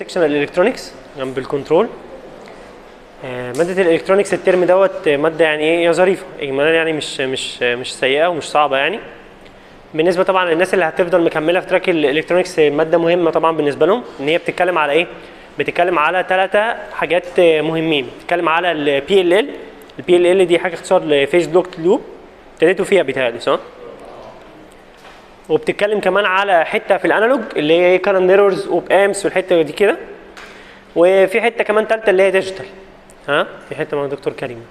سكشنال الكترونكس جنب الكنترول آه، ماده الالكترونكس الترم دوت آه، ماده يعني ايه هي ظريفه اجمالا يعني مش مش مش سيئه ومش صعبه يعني بالنسبه طبعا للناس اللي هتفضل مكمله في تراك الالكترونكس آه، ماده مهمه طبعا بالنسبه لهم ان هي بتتكلم على ايه بتتكلم على ثلاثه حاجات آه، مهمين بتتكلم على البي ال ال البي ال ال دي حاجه اختصار لفيس بلوك لوب ابتديتوا فيها بيتهيألي صح؟ وبتتكلم كمان على حته في الانالوج اللي هي كارن ميرورز اوب امس والحته دي كده وفي حته كمان ثالثه اللي هي ديجيتال ها في حته مع دكتور كريم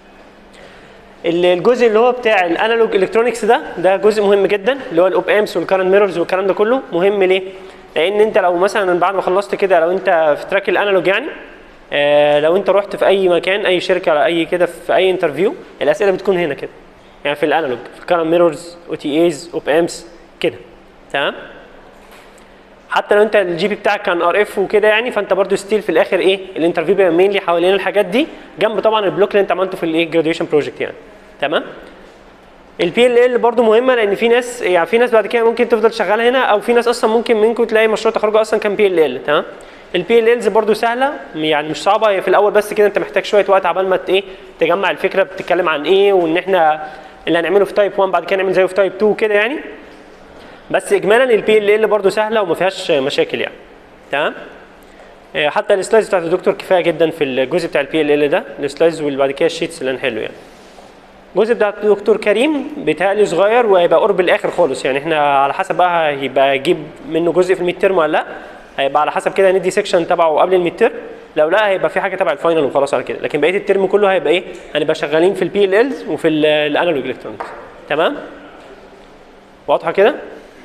ال- الجزء اللي هو بتاع الانالوج الكترونكس ده ده جزء مهم جدا اللي هو الاوب امس والكارن ميرورز والكلام ده كله مهم ليه؟ لان انت لو مثلا بعد ما خلصت كده لو انت في تراك الانالوج يعني آه لو انت رحت في اي مكان اي شركه على اي كده في اي انترفيو الاسئله بتكون هنا كده يعني في الانالوج في الكارن ميرورز او تي ايز اوب امس كده تمام حتى لو انت الجي بي بتاعك كان ار اف وكده يعني فانت برضو ستيل في الاخر ايه الانترفيو بيبقى مينلي حوالين الحاجات دي جنب طبعا البلوك اللي انت عملته في الايه جراديويشن بروجكت يعني تمام البي ال ال برضه مهمه لان في ناس يعني في ناس بعد كده ممكن تفضل شغاله هنا او في ناس اصلا ممكن منكم تلاقي مشروع تخرجه اصلا كان بي ال ال تمام البي ال الز برضه سهله يعني مش صعبه هي في الاول بس كده انت محتاج شويه وقت عبال ما ت- ايه تجمع الفكره بتتكلم عن ايه وان احنا اللي هنعمله في تايب 1 بعد كده نعمل زيه في تايب 2 كده يعني بس اجمالا البي ال ال برضه سهله وما فيهاش مشاكل يعني تمام آه، حتى السلايدز بتاعت الدكتور كفايه جدا في الجزء بتاع البي ال ال ده السلايدز واللي بعد كده الشيتس اللي هنحله يعني الجزء بتاع الدكتور كريم بيتهيألي صغير وهيبقى قرب الاخر خالص يعني احنا على حسب بقى هيبقى يجيب منه جزء في الميد ترم ولا لا هيبقى على حسب كده ندي سيكشن تبعه قبل الميد ترم لو لا هيبقى في حاجه تبع الفاينل وخلاص على كده لكن بقيه الترم كله هيبقى ايه هنبقى شغالين في البي ال الز وفي الانالوج الكترونكس تمام واضحه كده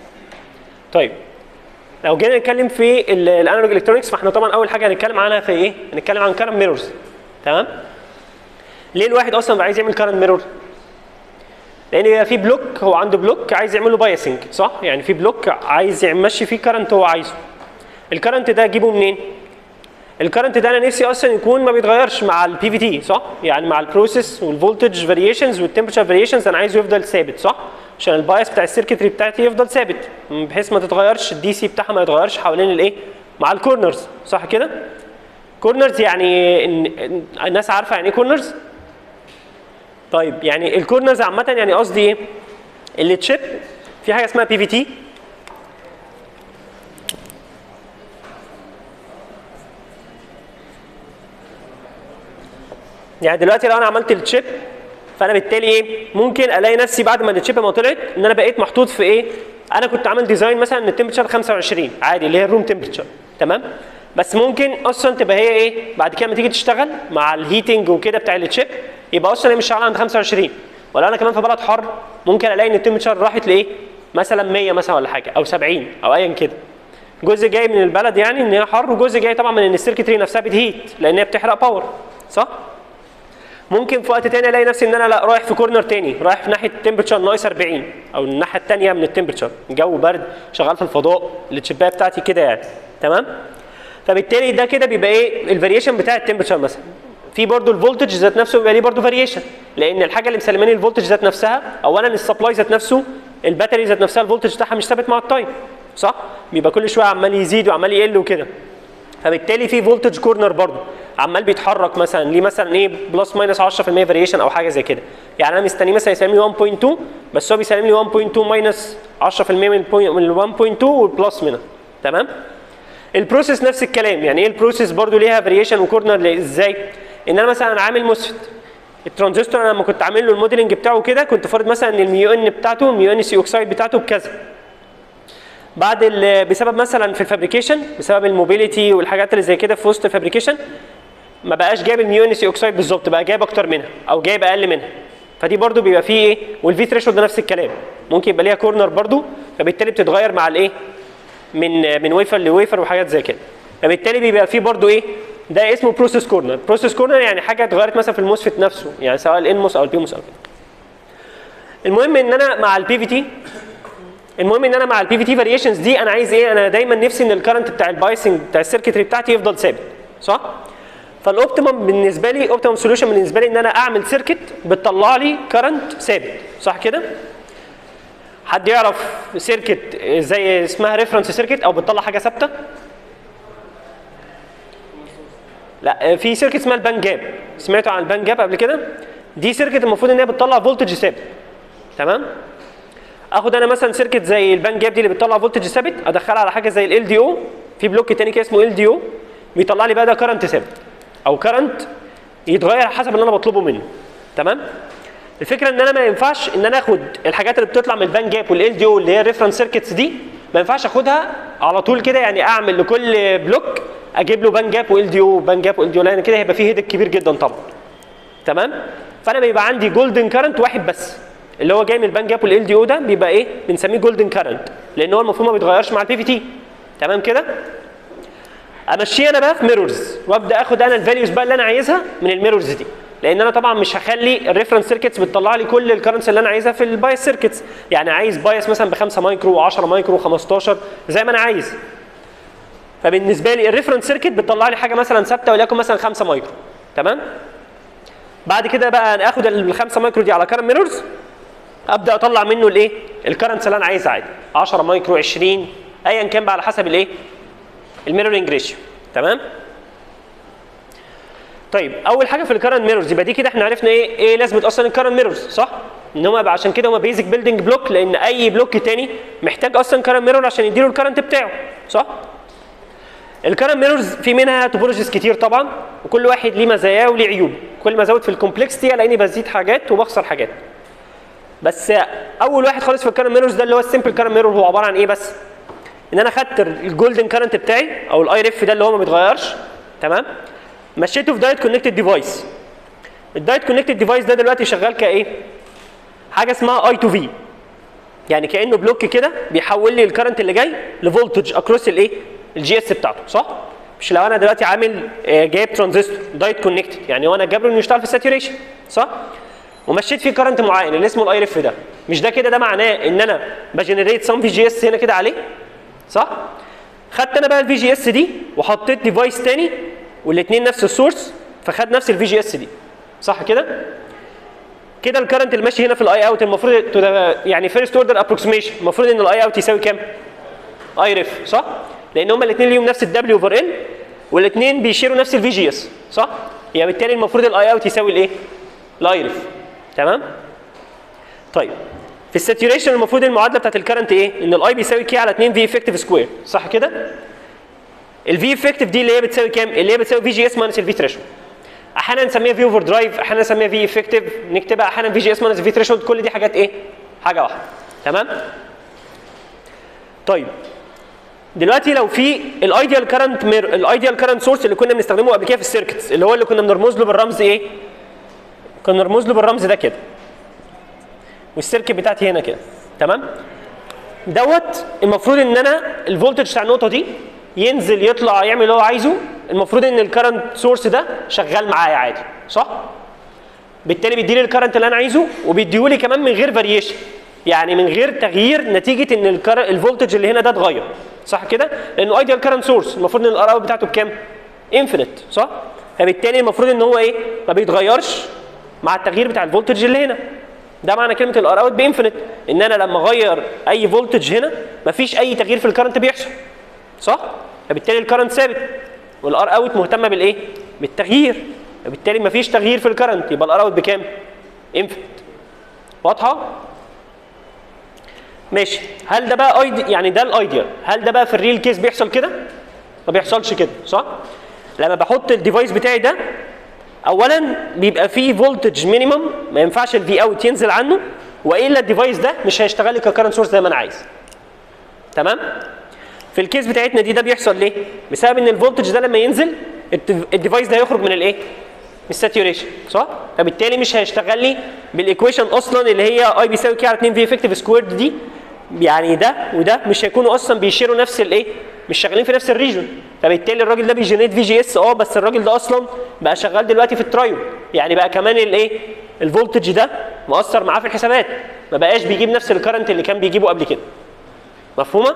طيب لو جينا نتكلم في الانالوج الكترونكس فاحنا طبعا اول حاجه هنتكلم عنها في ايه هنتكلم عن كارن ميرورز تمام ليه الواحد اصلا بقى عايز يعمل كارن ميرور لان بيبقى في بلوك هو عنده بلوك عايز يعمل له بايسنج صح يعني في بلوك عايز يمشي فيه كارنت هو عايزه الكارنت ده اجيبه منين الكارنت ده انا نفسي اصلا يكون ما بيتغيرش مع البي في تي صح يعني مع البروسيس والفولتج فاريشنز والتمبرتشر فاريشنز انا عايزه يفضل ثابت صح عشان البايس بتاع السيركتري بتاعتي يفضل ثابت بحيث ما تتغيرش الدي سي بتاعها ما يتغيرش حوالين الايه مع الكورنرز صح كده كورنرز يعني إن- إن- الناس عارفه يعني ايه كورنرز طيب يعني الكورنرز عامه يعني قصدي ايه اللي تشيب في حاجه اسمها بي في تي يعني دلوقتي لو انا عملت التشيب فانا بالتالي ايه ممكن الاقي نفسي بعد ما التشيب ما طلعت ان انا بقيت محطوط في ايه انا كنت عامل ديزاين مثلا ان التمبرتشر 25 عادي اللي هي الروم تمبرتشر تمام بس ممكن اصلا تبقى هي ايه بعد كده لما تيجي تشتغل مع الهيتنج وكده بتاع التشيب يبقى اصلا هي مش شغاله عند 25 ولا انا كمان في بلد حر ممكن الاقي ان التمبرتشر راحت لايه مثلا 100 مثلا ولا حاجه او 70 او ايا كده جزء جاي من البلد يعني ان هي حر وجزء جاي طبعا من ان السيركتري نفسها بتهيت لان هي بتحرق باور صح ممكن في وقت تاني الاقي نفسي ان انا لا رايح في كورنر تاني رايح في ناحيه تمبرتشر ناقص 40 او الناحيه التانيه من التمبرتشر الجو برد شغال في الفضاء التشبايه بتاعتي كده يعني تمام فبالتالي ده كده بيبقى ايه الفاريشن بتاع التمبرتشر مثلا في برضو الفولتج ذات نفسه بيبقى ليه برضو فاريشن لان الحاجه اللي مسلماني الفولتج ذات نفسها اولا السبلاي ذات نفسه الباتري ذات نفسها الفولتج بتاعها مش ثابت مع التايم صح بيبقى كل شويه عمال يزيد وعمال يقل وكده فبالتالي في فولتج كورنر برضه عمال بيتحرك مثلا ليه مثلا ايه بلس ماينس 10% فاريشن او حاجه زي كده يعني انا مستنيه مثلا يسلم لي 1.2 بس هو بيسلم لي 1.2 ماينس 10% من البوينت من ال 1.2 والبلس منها تمام البروسيس نفس الكلام يعني ايه البروسيس برضه ليها فاريشن وكورنر ازاي ان انا مثلا عامل مسفت الترانزستور انا لما كنت عامل له الموديلنج بتاعه كده كنت فارض مثلا ان الميو ان بتاعته الميو ان سي اوكسايد بتاعته بكذا بعد ال- بسبب مثلا في الفابريكيشن بسبب الموبيليتي والحاجات اللي زي كده في وسط الفابريكيشن ما بقاش جايب الميو ان سي اوكسايد بالظبط بقى جايب اكتر منها او جايب اقل منها فدي برضو بيبقى فيه ايه والفي ثريشولد ده نفس الكلام ممكن يبقى ليها كورنر برضو فبالتالي بتتغير مع الايه من من ويفر لويفر وحاجات زي كده فبالتالي بيبقى فيه برضو ايه ده اسمه بروسيس كورنر بروسيس كورنر يعني حاجه اتغيرت مثلا في الموسفيت نفسه يعني سواء الانموس او البيموس او كده المهم ان انا مع البي في تي المهم ان انا مع البي في تي فاريشنز دي انا عايز ايه انا دايما نفسي ان الكرنت بتاع البايسنج بتاع السيركتري بتاعتي يفضل ثابت صح فالاوبتيمم بالنسبه لي اوبتيمم سوليوشن بالنسبه لي ان انا اعمل سيركت بتطلع لي كرنت ثابت صح كده حد يعرف سيركت زي اسمها ريفرنس سيركت او بتطلع حاجه ثابته لا في سيركت اسمها البان جاب سمعتوا عن البان جاب قبل كده دي سيركت المفروض ان هي بتطلع فولتج ثابت تمام اخد انا مثلا سيركت زي البان جاب دي اللي بتطلع فولتج ثابت ادخلها على حاجه زي ال دي او في بلوك تاني كده اسمه ال دي او بيطلع لي بقى ده كرنت ثابت او كرنت يتغير حسب اللي انا بطلبه منه تمام الفكره ان انا ما ينفعش ان انا اخد الحاجات اللي بتطلع من البان جاب والال دي او اللي هي الريفرنس سيركتس دي ما ينفعش اخدها على طول كده يعني اعمل لكل بلوك اجيب له بان جاب وال دي او بان جاب وال دي او لان كده هيبقى فيه هيدك كبير جدا طبعا تمام فانا بيبقى عندي جولدن كارنت واحد بس اللي هو جاي من البان جاب والال دي او ده بيبقى ايه بنسميه جولدن كارنت لان هو المفروض ما بيتغيرش مع البي في تي تمام كده امشيه انا بقى في ميرورز وابدا اخد انا الفاليوز بقى اللي انا عايزها من الميرورز دي لان انا طبعا مش هخلي الريفرنس سيركتس بتطلع لي كل الكرنتس اللي انا عايزها في البايس سيركتس يعني عايز بايس مثلا ب 5 مايكرو و10 مايكرو 15 زي ما انا عايز فبالنسبه لي الريفرنس سيركت بتطلع لي حاجه مثلا ثابته وليكن مثلا 5 مايكرو تمام بعد كده بقى انا اخد ال 5 مايكرو دي على كارن ميرورز ابدا اطلع منه الايه الكرنتس اللي انا عايزها عادي 10 مايكرو 20 ايا كان بقى على حسب الايه الميرورنج ريشيو تمام طيب اول حاجه في الكرنت ميرورز يبقى دي كده احنا عرفنا ايه ايه لازمه اصلا الكرنت ميرورز صح ان هم عشان كده هم بيزك بيلدينج بلوك لان اي بلوك تاني محتاج اصلا كرنت ميرور عشان يديله الكرنت بتاعه صح الكرنت ميرورز في منها توبولوجيز كتير طبعا وكل واحد ليه مزاياه وليه عيوب كل ما ازود في الكومبلكسيتي الاقيني بزيد حاجات وبخسر حاجات بس اول واحد خالص في الكرنت ميرورز ده اللي هو السمبل كرنت ميرور هو عباره عن ايه بس ان انا خدت الجولدن كرنت بتاعي او الاي ريف ده اللي هو ما بيتغيرش تمام مشيته في دايت كونكتد ديفايس الدايت كونكتد ديفايس ده دلوقتي شغال كايه حاجه اسمها اي تو في يعني كانه بلوك كده بيحول لي الكرنت اللي جاي لفولتج اكروس الايه الجي اس بتاعته صح مش لو انا دلوقتي عامل آه، جايب ترانزستور دايت كونكتد يعني وانا جابره انه يشتغل في الساتوريشن صح ومشيت فيه كرنت معين اللي اسمه الاي ريف ده مش ده كده ده معناه ان انا بجنريت سم في جي اس هنا كده عليه صح خدت انا بقى الفي جي اس دي وحطيت ديفايس تاني والاثنين نفس السورس فخد نفس الفي جي اس دي صح كده كده الكرنت اللي ماشي هنا في الاي اوت المفروض to the- يعني فيرست اوردر ابروكسيميشن المفروض ان الاي اوت يساوي كام اي ريف صح لان هما الاثنين ليهم نفس الدبليو اوفر ال والاثنين بيشيروا نفس الفي جي اس صح يعني بالتالي المفروض الاي اوت يساوي الايه الاي ريف تمام طيب في الساتوريشن المفروض المعادله بتاعت الكرنت ايه ان الاي بيساوي كي على 2 في افكتيف سكوير صح كده الفي افكتيف دي اللي هي بتساوي كام اللي هي بتساوي في جي اس ماينس الفي ثريشولد احيانا نسميها في اوفر درايف احيانا نسميها في افكتيف نكتبها احيانا في جي اس ماينس في ثريشولد كل دي حاجات ايه حاجه واحده تمام طيب دلوقتي لو في الايديال كرنت مير الايديال كرنت سورس اللي كنا بنستخدمه قبل كده في السيركتس اللي هو اللي كنا بنرمز له بالرمز ايه كنا بنرمز له بالرمز ده كده والسيركت بتاعتي هنا كده تمام دوت المفروض ان انا الفولتج بتاع النقطه دي ينزل يطلع يعمل اللي هو عايزه المفروض ان الكرنت سورس ده شغال معايا عادي صح بالتالي بيديلي الكرنت اللي انا عايزه وبيديهولي كمان من غير فاريشن يعني من غير تغيير نتيجه ان الكر... الفولتج اللي هنا ده اتغير صح كده لانه ايديال كرنت سورس المفروض ان الار اوت بتاعته بكام انفينيت صح فبالتالي المفروض ان هو ايه ما بيتغيرش مع التغيير بتاع الفولتج اللي هنا ده معنى كلمه الار اوت بانفينيت ان انا لما اغير اي فولتج هنا مفيش اي تغيير في الكرنت بيحصل صح فبالتالي الكرنت ثابت والار اوت مهتمه بالايه بالتغيير فبالتالي مفيش تغيير في الكرنت يبقى الار اوت بكام انفينيت واضحه ماشي هل ده بقى ايدي يعني ده الايديال هل ده بقى في الريل كيس بيحصل كده ما بيحصلش كده صح لما بحط الديفايس بتاعي ده اولا بيبقى فيه فولتج مينيمم ما ينفعش الفي اوت ينزل عنه والا الديفايس ده مش هيشتغل لي ككرنت سورس زي ما انا عايز تمام في الكيس بتاعتنا دي ده بيحصل ليه بسبب ان الفولتج ده لما ينزل الديف- الديفايس ده هيخرج من الايه من الساتوريشن صح فبالتالي مش هيشتغل لي بالايكويشن اصلا اللي هي اي بيساوي كي على 2 في افكتيف سكويرد دي يعني ده وده مش هيكونوا اصلا بيشيروا نفس الايه مش شغالين في نفس الريجون فبالتالي الراجل ده بيجنريت في جي اس اه بس الراجل ده اصلا بقى شغال دلوقتي في الترايو يعني بقى كمان الايه الفولتج ده مؤثر معاه في الحسابات ما بقاش بيجيب نفس الكرنت اللي كان بيجيبه قبل كده مفهومه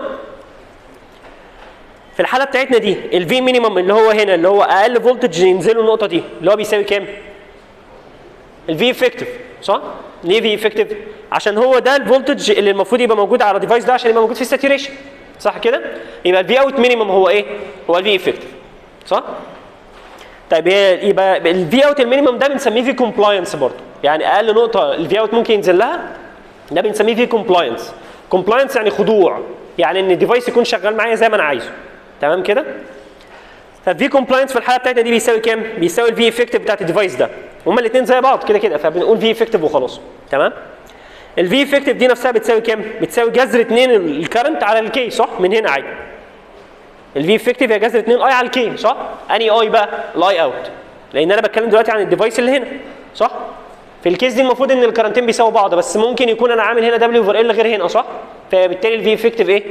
في الحاله بتاعتنا دي الفي مينيمم اللي هو هنا اللي هو اقل فولتج ينزله النقطه دي اللي هو بيساوي كام الفي افكتيف صح ليه في افكتيف عشان هو ده الفولتج اللي المفروض يبقى موجود على الديفايس ده عشان يبقى موجود في الساتوريشن صح كده يبقى الفي اوت مينيمم هو ايه هو الفي افكتيف صح طيب هي يبقى الفي اوت المينيمم ده بنسميه في كومبلاينس برضه يعني اقل نقطه الفي اوت ممكن ينزل لها ده بنسميه في كومبلاينس كومبلاينس يعني خضوع يعني ان الديفايس يكون شغال معايا زي ما انا عايزه تمام كده فالفي كومبلاينس في الحاله بتاعتنا دي بيساوي كام بيساوي الفي افكتيف بتاعت الديفايس ده هما الاثنين زي بعض كده كده فبنقول في افكتيف وخلاص تمام الفي افكتيف دي نفسها بتساوي كام بتساوي جذر 2 الكرنت على الكي صح من هنا عادي الفي افكتيف هي جذر 2 اي على الكي صح اني اي بقى الاي اوت لان انا بتكلم دلوقتي عن الديفايس اللي هنا صح في الكيس دي المفروض ان الكرنتين بيساووا بعض بس ممكن يكون انا عامل هنا دبليو اوفر ال غير هنا صح فبالتالي الفي افكتيف ايه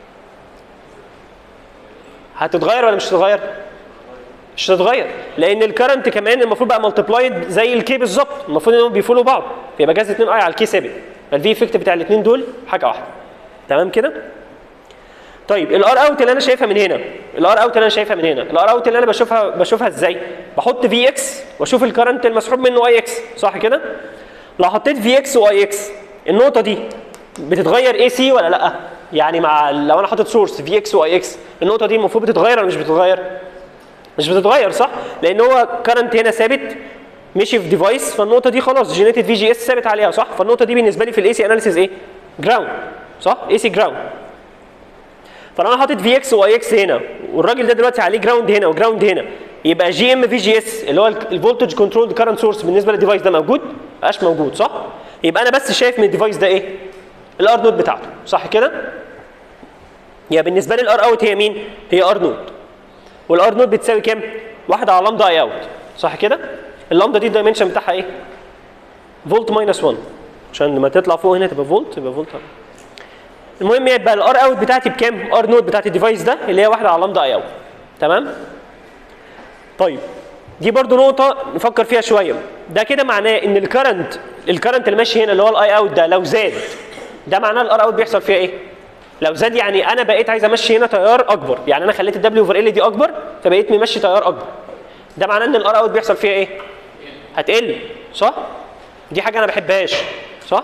هتتغير ولا مش هتتغير مش هتتغير لان الكرنت كمان المفروض بقى ملتبلايد زي الكي بالظبط المفروض انهم بيفولوا بعض فيبقى جذر 2 اي على الكي ثابت فالفي افكتيف بتاع الاثنين دول حاجه واحده تمام كده طيب الار اوت اللي انا شايفها من هنا الار اوت اللي انا شايفها من هنا الار اوت اللي انا بشوفها بشوفها ازاي بحط في اكس واشوف الكرنت المسحوب منه اي اكس صح كده لو حطيت في اكس واي اكس النقطه دي بتتغير اي سي ولا لا يعني مع لو انا حاطط سورس في اكس واي اكس النقطه دي المفروض بتتغير ولا مش بتتغير مش بتتغير صح لان هو كرنت هنا ثابت مشي في ديفايس فالنقطه دي خلاص جينيتد في جي اس ثابت عليها صح فالنقطه دي بالنسبه لي في الاي سي اناليسيز ايه جراوند صح اي سي جراوند فلو انا حاطط في اكس واي اكس هنا والراجل ده دلوقتي عليه جراوند هنا وجراوند هنا يبقى جي ام في جي اس اللي هو الفولتج كنترول كارنت سورس بالنسبه للديفايس ده موجود؟ مبقاش موجود صح؟ يبقى انا بس شايف من الديفايس ده ايه؟ الار نوت بتاعته صح كده؟ يبقى بالنسبه لي الار اوت هي مين؟ هي ار نوت والار نوت بتساوي كام؟ واحد على لامدا اي اوت صح كده؟ اللامدا دي الدايمنشن بتاعها ايه؟ فولت ماينس 1 عشان لما تطلع فوق هنا تبقى فولت يبقى فولت المهم يبقى الار اوت بتاعتي بكام؟ ار نوت بتاعت الديفايس ده اللي هي واحده على لامدا اي اوت تمام؟ طيب دي برضو نقطة نفكر فيها شوية ده كده معناه ان الكرنت الكرنت اللي ماشي هنا اللي هو الاي اوت ده لو زاد ده معناه الار اوت بيحصل فيها ايه؟ لو زاد يعني انا بقيت عايز امشي هنا تيار اكبر يعني انا خليت الدبليو اوفر ال دي اكبر فبقيت ممشي تيار اكبر ده معناه ان الار اوت بيحصل فيها ايه؟ هتقل صح؟ دي حاجة انا ما بحبهاش صح؟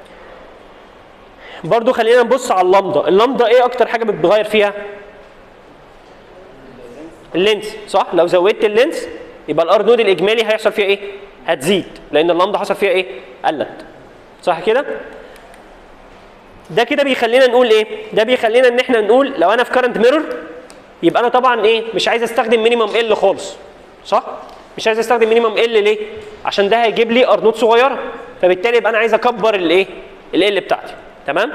برضو خلينا نبص على اللمضة اللمضة ايه اكتر حاجة بتتغير فيها؟ اللينس صح لو زودت اللينس يبقى الار نود الاجمالي هيحصل فيها ايه هتزيد لان اللمضه حصل فيها ايه قلت صح كده ده كده بيخلينا نقول ايه ده بيخلينا ان احنا نقول لو انا في كارنت ميرور يبقى انا طبعا ايه مش عايز استخدم مينيمم ال خالص صح مش عايز استخدم مينيمم ال ليه عشان ده هيجيب لي ار نود صغيره فبالتالي يبقى انا عايز اكبر الايه ال بتاعتي تمام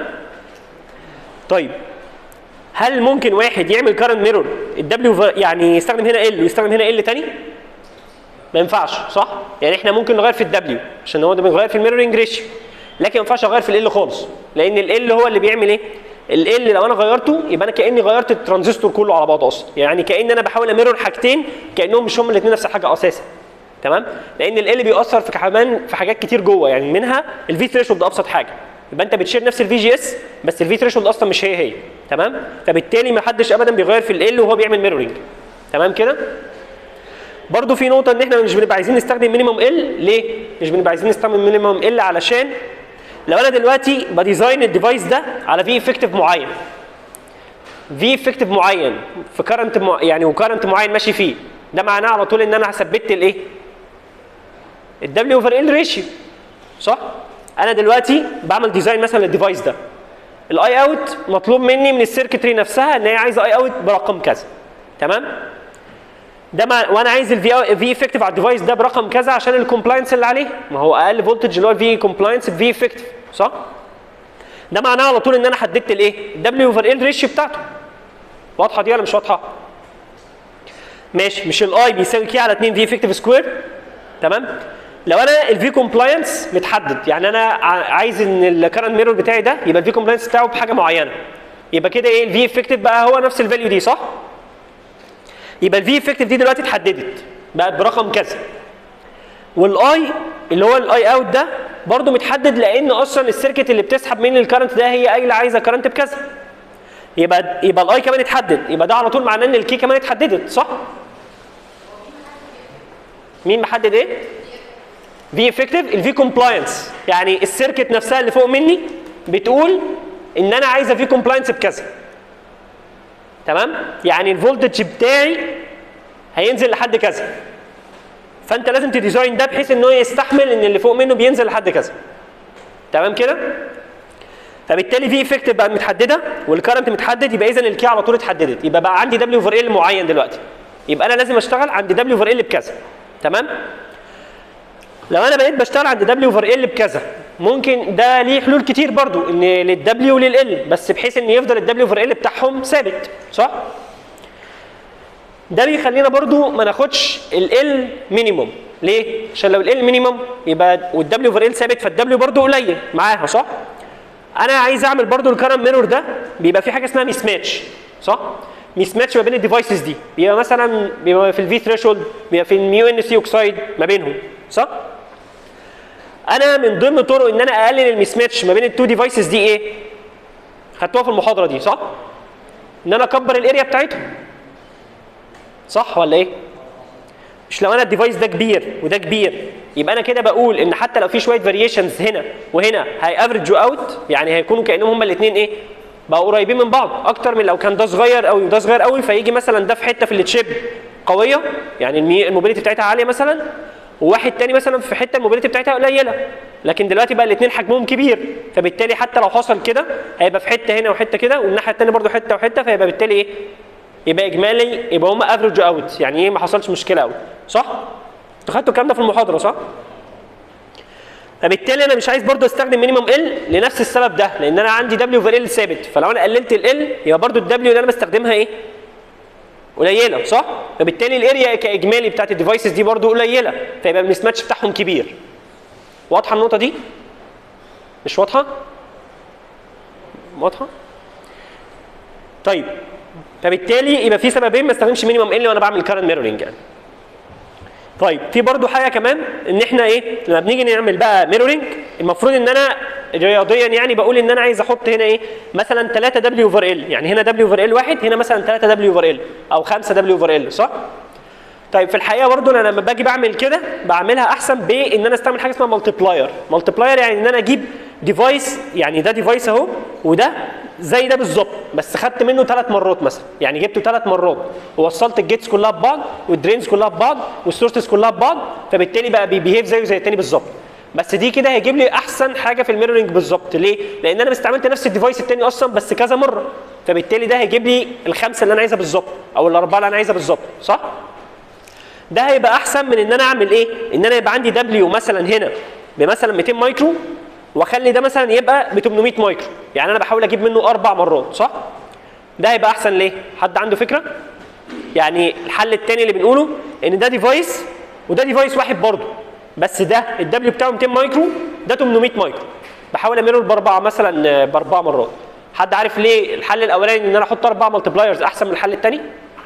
طيب هل ممكن واحد يعمل كارنت ميرور الدبليو يعني يستخدم هنا ال ويستخدم هنا ال تاني؟ ما ينفعش صح؟ يعني احنا ممكن نغير في الدبليو عشان هو ده بنغير في الميرورنج ريشيو لكن ما ينفعش اغير في ال خالص لان ال هو اللي بيعمل ايه؟ ال لو انا غيرته يبقى انا كاني غيرت الترانزستور كله على بعضه اصلا يعني كان انا بحاول اميرور حاجتين كانهم مش هم الاثنين نفس الحاجه اساسا تمام؟ لان ال بيأثر في كمان في حاجات كتير جوه يعني منها الفي ثريشولد ابسط حاجه يبقى انت بتشير نفس الفي جي اس بس الفي ثريشولد اصلا مش هي هي تمام فبالتالي ما حدش ابدا بيغير في ال وهو بيعمل ميرورنج تمام كده برضو في نقطه ان احنا مش بنبقى عايزين نستخدم مينيمم ال ليه مش بنبقى عايزين نستخدم مينيمم ال علشان لو انا دلوقتي بديزاين الديفايس ده على في افكتيف معين في افكتيف معين في كرنت مع... يعني وكرنت معين ماشي فيه ده معناه على طول ان انا ثبت الايه الدبليو اوفر ال ريشيو صح انا دلوقتي بعمل ديزاين مثلا للديفايس ده الاي اوت مطلوب مني من السيركتري نفسها ان هي عايزه اي اوت برقم كذا تمام ده مع... وانا عايز الفي في افكتيف على الديفايس ده برقم كذا عشان الكومبلاينس اللي عليه ما هو اقل فولتج اللي هو الفي كومبلاينس في افكتيف صح ده معناه على طول ان انا حددت الايه الدبليو اوفر ال ريشيو بتاعته واضحه دي ولا مش واضحه ماشي مش الاي بيساوي كي على 2 في افكتيف سكوير تمام لو انا الفي كومبلاينس متحدد يعني انا عايز ان الكرنت ميرور بتاعي ده يبقى الفي كومبلاينس بتاعه بحاجه معينه يبقى كده ايه الفي افكتيف بقى هو نفس الفاليو دي صح يبقى الفي افكتيف دي دلوقتي اتحددت بقت برقم كذا والاي اللي هو الاي اوت ده برده متحدد لان اصلا السيركت اللي بتسحب مني الكرنت ده هي قايله عايزه كرنت بكذا يبقى يبقى الاي كمان اتحدد يبقى ده على طول معناه ان الكي كمان اتحددت صح مين محدد ايه في افكتيف الفي كومبلاينس يعني السيركت نفسها اللي فوق مني بتقول ان انا عايزه في كومبلاينس بكذا تمام يعني الفولتج بتاعي هينزل لحد كذا فانت لازم تديزاين ده بحيث ان هو يستحمل ان اللي فوق منه بينزل لحد كذا تمام كده فبالتالي في افكت بقى متحدده والكرنت متحدد يبقى اذا الكي على طول اتحددت يبقى بقى عندي دبليو اوفر ال معين دلوقتي يبقى انا لازم اشتغل عند دبليو اوفر ال بكذا تمام لو انا بقيت بشتغل عند دبليو اوفر ال بكذا ممكن ده ليه حلول كتير برضو ان للدبليو وللال بس بحيث ان يفضل الدبليو اوفر ال بتاعهم ثابت صح ده بيخلينا برضو ما ناخدش ال مينيموم ليه عشان لو ال مينيموم يبقى والدبليو اوفر ال ثابت فالدبليو برضو قليل معاها صح انا عايز اعمل برضو الكرنت ميرور ده بيبقى في حاجه اسمها ميس ماتش صح ميس ماتش ما بين الديفايسز دي بيبقى مثلا بيبقى في الفي ثريشولد بيبقى في الميو ان سي اوكسايد ما بينهم صح انا من ضمن طرق ان انا اقلل الميس ماتش ما بين التو ديفايسز دي ايه خدتوها في المحاضره دي صح ان انا اكبر الاريا بتاعتهم صح ولا ايه مش لو انا الديفايس ده كبير وده كبير يبقى انا كده بقول ان حتى لو في شويه فاريشنز هنا وهنا هيافرجوا اوت يعني هيكونوا كانهم هما الاثنين ايه بقوا قريبين من بعض اكتر من لو كان ده صغير قوي وده صغير قوي فيجي مثلا ده في حته في التشيب قويه يعني المي- الموبيليتي بتاعتها عاليه مثلا وواحد تاني مثلا في حته الموبيليتي بتاعتها قليله لكن دلوقتي بقى الاثنين حجمهم كبير فبالتالي حتى لو حصل كده هيبقى في حته هنا وحته كده والناحيه الثانيه برضو حته وحته فيبقى بالتالي ايه يبقى اجمالي يبقى هم افريج اوت يعني ايه ما حصلش مشكله قوي صح انتوا خدتوا الكلام ده في المحاضره صح فبالتالي انا مش عايز برضو استخدم مينيمم ال لنفس السبب ده لان انا عندي دبليو اوفر ال ثابت فلو انا قللت ال يبقى برضو الدبليو اللي انا بستخدمها ايه قليله صح فبالتالي الاريا كاجمالي بتاعت الديفايسز دي برضو قليله فيبقى الميس ماتش بتاعهم كبير واضحه النقطه دي مش واضحه واضحه طيب فبالتالي يبقى في سببين ما استخدمش مينيمم ال وانا بعمل كارنت ميرورنج يعني طيب في برضو حاجه كمان ان احنا ايه لما بنيجي نعمل بقى ميرورنج المفروض ان انا رياضيا يعني بقول ان انا عايز احط هنا ايه مثلا 3 دبليو اوفر ال يعني هنا دبليو اوفر ال واحد هنا مثلا 3 دبليو اوفر ال او 5 دبليو اوفر ال صح طيب في الحقيقه برضو انا لما باجي بعمل كده بعملها احسن بان انا استعمل حاجه اسمها مالتيبلاير مالتيبلاير يعني ان انا اجيب ديفايس يعني ده ديفايس اهو وده زي ده بالظبط بس خدت منه ثلاث مرات مثلا يعني جبته ثلاث مرات ووصلت الجيتس كلها ببعض والدرينز كلها ببعض والسورسز كلها ببعض فبالتالي بقى بيبيهيف زيه زي التاني بالظبط بس دي كده هيجيب لي احسن حاجه في الميرورنج بالظبط ليه؟ لان انا استعملت نفس الديفايس التاني اصلا بس كذا مره فبالتالي ده هيجيب لي الخمسه اللي انا عايزها بالظبط او الاربعه اللي انا عايزها بالظبط صح؟ ده هيبقى احسن من ان انا اعمل ايه؟ ان انا يبقى عندي دبليو مثلا هنا بمثلا 200 مايكرو واخلي ده مثلا يبقى ب 800 مايكرو يعني انا بحاول اجيب منه اربع مرات صح؟ ده هيبقى احسن ليه؟ حد عنده فكره؟ يعني الحل الثاني اللي بنقوله ان ده ديفايس وده ديفايس واحد برضه بس ده الدبليو بتاعه 200 مايكرو ده 800 مايكرو بحاول اميرور باربعه مثلا باربع مرات حد عارف ليه الحل الاولاني ان انا احط اربع مالتبلايرز احسن من الحل الثاني؟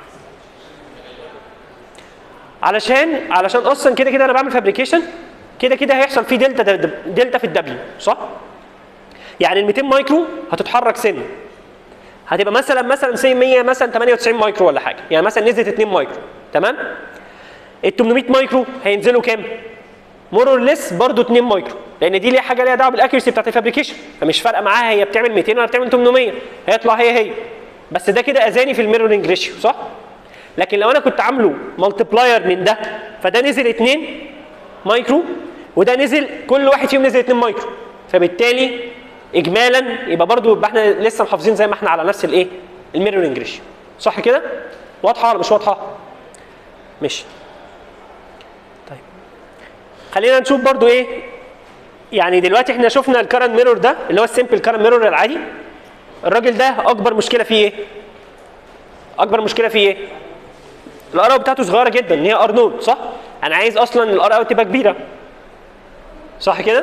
علشان علشان اصلا كده كده انا بعمل فابريكيشن كده كده هيحصل فيه دلتا دلتا في الدبليو صح؟ يعني ال 200 مايكرو هتتحرك سن هتبقى مثلا مثلا سي 100 مثلا 98 مايكرو ولا حاجه يعني مثلا نزلت 2 مايكرو تمام؟ ال 800 مايكرو هينزلوا كام؟ مور اور ليس برضه 2 مايكرو لان دي ليها حاجه ليها دعوه بالاكيرسي بتاعت الفابريكيشن فمش فارقه معاها هي بتعمل 200 ولا بتعمل 800 هيطلع هي هي بس ده كده اذاني في الميرورنج ريشيو صح؟ لكن لو انا كنت عامله مالتبلاير من ده فده نزل 2 مايكرو وده نزل كل واحد فيهم نزل 2 مايكرو فبالتالي اجمالا يبقى برضو يبقى احنا لسه محافظين زي ما احنا على نفس الايه الميرورنج ريشيو صح كده واضحه ولا مش واضحه ماشي طيب خلينا نشوف برضو ايه يعني دلوقتي احنا شفنا الكرنت ميرور ده اللي هو السمبل كرنت ميرور العادي الراجل ده اكبر مشكله فيه ايه اكبر مشكله فيه ايه الار اوت بتاعته صغيره جدا ان هي ار نود صح انا عايز اصلا الار اوت تبقى كبيره صح كده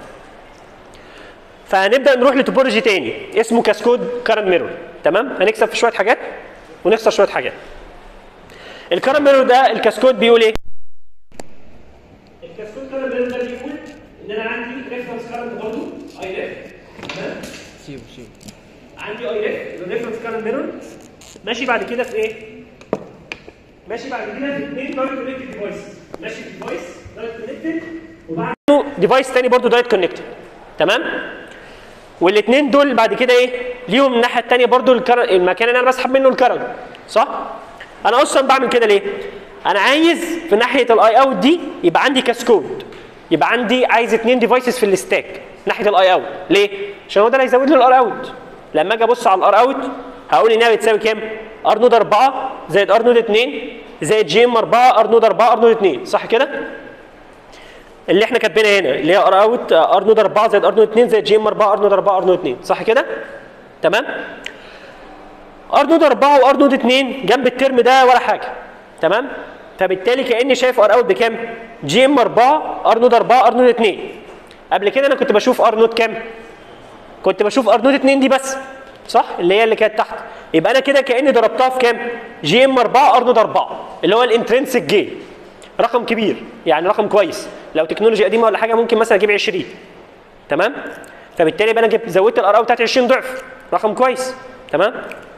فهنبدا نروح لتوبولوجي تاني اسمه كاسكود كارنت ميرور تمام هنكسب في شويه حاجات ونخسر شويه حاجات الكارنت ميرور ده الكاسكود بيقول ايه الكاسكود كارنت ميرور ده بيقول ان انا عندي ريفرنس كارنت برضه اي ريف تمام سيبه سيبه عندي اي ريف الريفرنس كارنت ميرور ماشي بعد كده في ايه ماشي بعد كده في اثنين دايركت كونكتد ديفايس ماشي في ديفايس دايركت كونكتد وبعده ديفايس تاني برضه دايركت كونكتد تمام والاثنين دول بعد كده ايه ليهم الناحيه الثانيه برضه الكر... المكان اللي انا بسحب منه الكرنت صح انا اصلا بعمل كده ليه انا عايز في ناحيه الاي اوت دي يبقى عندي كاسكود يبقى عندي عايز اثنين ديفايسز في الستاك ناحيه الاي اوت ليه عشان هو ده اللي هيزود لي الار اوت لما اجي ابص على الار اوت هقول انها بتساوي كام ار نود 4 زائد ار نود 2 زائد جي ام 4 ار نود 4 ار نود 2 صح كده اللي احنا كاتبينها هنا اللي هي ار اوت ار نود 4 زائد ار نود 2 زائد جي ام 4 ار نود 4 ار نود 2 صح كده تمام ار نود 4 وار نود 2 جنب الترم ده ولا حاجه تمام فبالتالي كاني شايف ار اوت بكام جي ام 4 ار نود 4 ار نود 2 قبل كده انا كنت بشوف ار نود كام كنت بشوف ار نود 2 دي بس صح اللي هي اللي كانت تحت يبقى انا كده كاني ضربتها في كام جي ام 4 ار نود 4 اللي هو الانترنسك جين رقم كبير يعني رقم كويس لو تكنولوجيا قديمه ولا حاجه ممكن مثلا اجيب 20 تمام فبالتالي يبقى انا جبت زودت الار او بتاعتي 20 ضعف رقم كويس تمام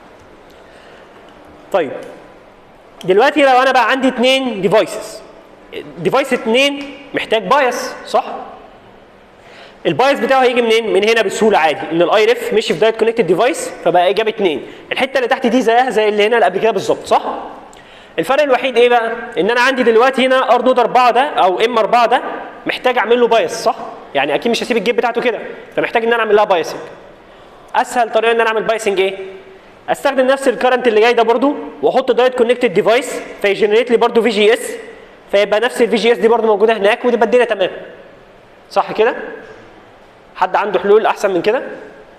طيب دلوقتي لو انا بقى عندي اثنين ديفايسز ديفايس اثنين محتاج بايس صح البايس بتاعه هيجي منين؟ من هنا بسهوله عادي ان الاي ريف مشي في دايت كونكتد ديفايس فبقى جاب اثنين الحته اللي تحت دي زيها زي اللي هنا اللي قبل كده بالظبط صح؟ الفرق الوحيد ايه بقى؟ ان انا عندي دلوقتي هنا ار نود 4 ده او ام 4 ده محتاج اعمل له بايس صح؟ يعني اكيد مش هسيب الجيب بتاعته كده فمحتاج ان انا اعمل لها بايسنج. اسهل طريقه ان انا اعمل بايسنج ايه؟ استخدم نفس الكرنت اللي جاي ده برضو واحط دايت كونكتد ديفايس فيجنريت لي برضو في جي اس فيبقى نفس الفي جي اس دي برضو موجوده هناك وتبقى الدنيا تمام. صح كده؟ حد عنده حلول احسن من كده؟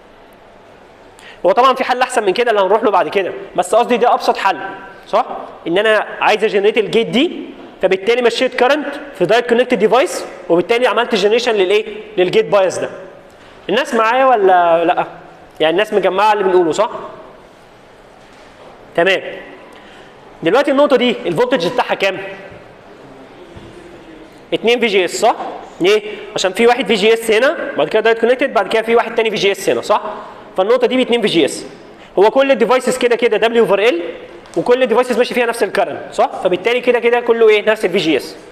هو طبعا في حل احسن من كده اللي هنروح له بعد كده بس قصدي ده ابسط حل صح؟ ان انا عايز اجنريت الجيت دي فبالتالي مشيت كرنت في دايت كونكتد ديفايس وبالتالي عملت جنريشن للايه؟ للجيت بايس ده. الناس معايا ولا لا؟ يعني الناس مجمعه اللي بنقوله صح؟ تمام. دلوقتي النقطه دي الفولتج بتاعها كام؟ 2 في جي اس صح؟ ليه؟ عشان في واحد في جي اس هنا بعد كده دايت كونكتد بعد كده في واحد تاني في جي اس هنا صح؟ فالنقطه دي ب 2 في جي اس. هو كل الديفايسز كده كده دبليو اوفر ال وكل الديفايسز ماشي فيها نفس الكرنت صح؟ فبالتالي كده كده كله ايه؟ نفس الفي جي اس.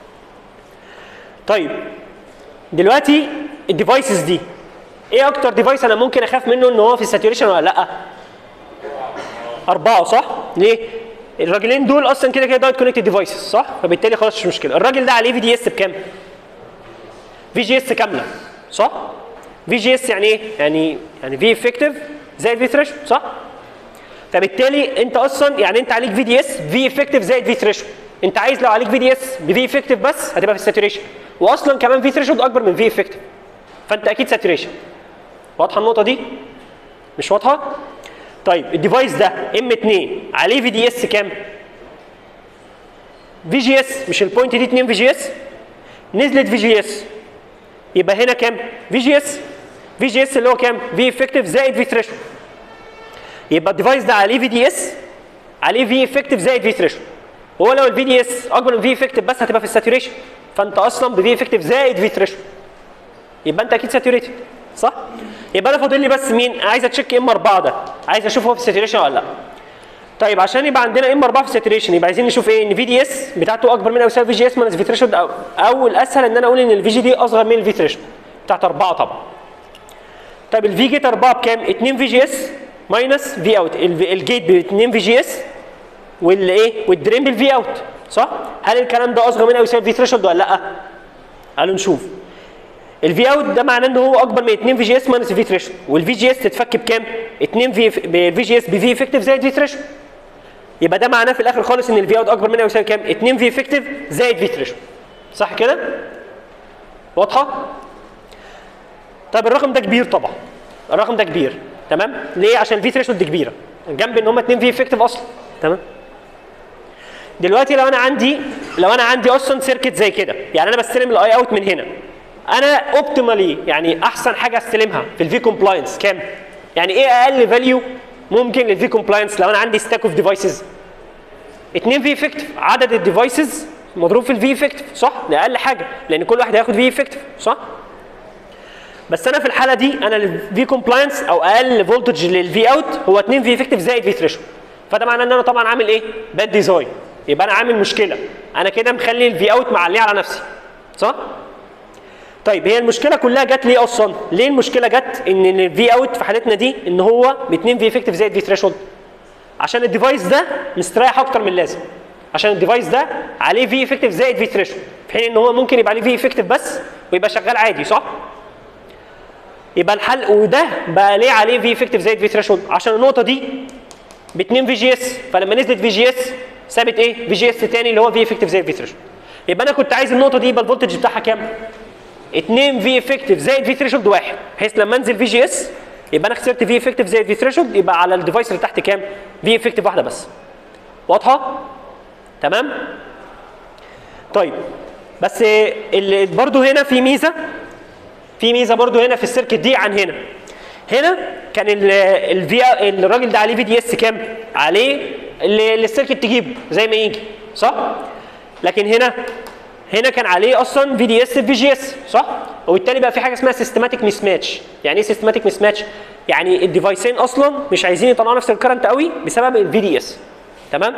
طيب دلوقتي الديفايسز دي ايه اكتر ديفايس انا ممكن اخاف منه ان هو في الساتوريشن ولا لا؟ أربعة صح؟ ليه؟ الراجلين دول اصلا كده كده دايت كونكتد ديفايسز صح؟ فبالتالي خلاص مش مشكله، الراجل ده عليه في دي اس بكام؟ في جي اس كامله صح؟ في جي اس يعني ايه؟ يعني يعني في افكتيف زائد في ثريش صح؟ فبالتالي انت اصلا يعني انت عليك في دي اس في افكتيف زائد في ثريش انت عايز لو عليك في دي اس بفي افكتيف بس هتبقى في الساتوريشن واصلا كمان في ثريشولد اكبر من في افكتيف فانت اكيد ساتوريشن واضحه النقطه دي؟ مش واضحه؟ طيب الديفايس ده ام 2 عليه في دي اس كام؟ في جي اس مش البوينت دي 2 في جي اس نزلت في جي اس يبقى هنا كام؟ في جي اس في جي اس اللي هو كام؟ في افكتيف زائد في ثريشولد يبقى الديفايس ده عليه في دي اس عليه في افكتيف زائد في ثريشولد هو لو الفي دي اس اكبر من في افكتيف بس هتبقى في الساتوريشن فانت اصلا بفي افكتيف زائد في ثريشولد يبقى انت اكيد ساتوريتد صح؟ يبقى انا فاضل لي بس مين؟ عايز اتشيك ام 4 ده عايز اشوف هو في الساتوريشن ولا لا طيب عشان يبقى عندنا ام 4 في الساتوريشن يبقى عايزين نشوف ايه ان في دي اس بتاعته اكبر من او يساوي في جي اس ماينس في ثريشولد او او الاسهل ان انا اقول ان الفي جي دي اصغر من الفي ثريشولد بتاعت 4 طبعا طيب الفي جيت 4 بكام؟ 2 في جي اس ماينس في اوت الجيت ب 2 في جي اس والايه والدرين بالفي اوت صح؟ هل الكلام ده اصغر من او يساوي في ثريشولد ولا لا؟ قالوا نشوف الفي اوت ده معناه ان هو اكبر من 2 في جي اس ماينس في ثريشولد والفي جي اس تتفك بكام؟ 2 في في جي اس بفي افكتيف زائد في ثريشولد يبقى ده معناه في الاخر خالص ان الفي اوت اكبر من او يساوي كام؟ 2 في افكتيف زائد في ثريشولد صح كده؟ واضحه؟ طب الرقم ده كبير طبعا الرقم ده كبير تمام؟ ليه؟ عشان في ثريشولد كبيره جنب ان هم 2 في افكتيف اصلا تمام؟ دلوقتي لو انا عندي لو انا عندي اصلا سيركت زي كده يعني انا بستلم الاي اوت من هنا انا اوبتيمالي يعني احسن حاجه استلمها في الفي كومبلاينس كام؟ يعني ايه اقل فاليو ممكن للفي كومبلاينس لو انا عندي ستاك اوف ديفايسز 2 في افكتيف عدد الديفايسز مضروب في الفي افكتيف صح؟ ده اقل حاجه لان كل واحد هياخد في افكتيف صح؟ بس انا في الحاله دي انا الفي كومبلاينس او اقل فولتج للفي اوت هو 2 في افكتيف زائد في ثريشولد فده معناه ان انا طبعا عامل ايه؟ باد ديزاين يبقى انا عامل مشكله انا كده مخلي الفي اوت معليه على نفسي صح؟ طيب هي المشكله كلها جت ليه اصلا؟ ليه المشكله جت ان الفي اوت في حالتنا دي ان هو ب 2 في افكتيف زائد في ثريشولد؟ عشان الديفايس ده مستريح اكتر من اللازم عشان الديفايس ده عليه في افكتيف زائد في ثريشولد في حين ان هو ممكن يبقى عليه في افكتيف بس ويبقى شغال عادي صح؟ يبقى الحل وده بقى ليه عليه في افكتيف زائد في ثريشولد عشان النقطه دي ب 2 في جي اس فلما نزلت في جي اس سابت ايه؟ في جي اس تاني اللي هو في افكتيف زائد في ثريشولد يبقى انا كنت عايز النقطه دي يبقى الفولتج بتاعها كام؟ 2 في افكتيف زائد في ثريشولد واحد بحيث لما انزل في جي اس يبقى انا خسرت في افكتيف زائد في ثريشولد يبقى على الديفايس اللي تحت كام؟ في افكتيف واحده بس واضحه؟ تمام؟ طيب بس اللي برضو هنا في ميزه في ميزه برضو هنا في السيركت دي عن هنا هنا كان الفي الراجل ده عليه في دي اس كام؟ عليه اللي اللي السيركت تجيبه زي ما يجي صح؟ لكن هنا هنا كان عليه اصلا في دي اس في جي اس صح؟ وبالتالي بقى في حاجه اسمها سيستماتيك ميس ماتش يعني ايه سيستماتيك ميس ماتش؟ يعني الديفايسين اصلا مش عايزين يطلعوا نفس الكرنت قوي بسبب الفي دي اس تمام؟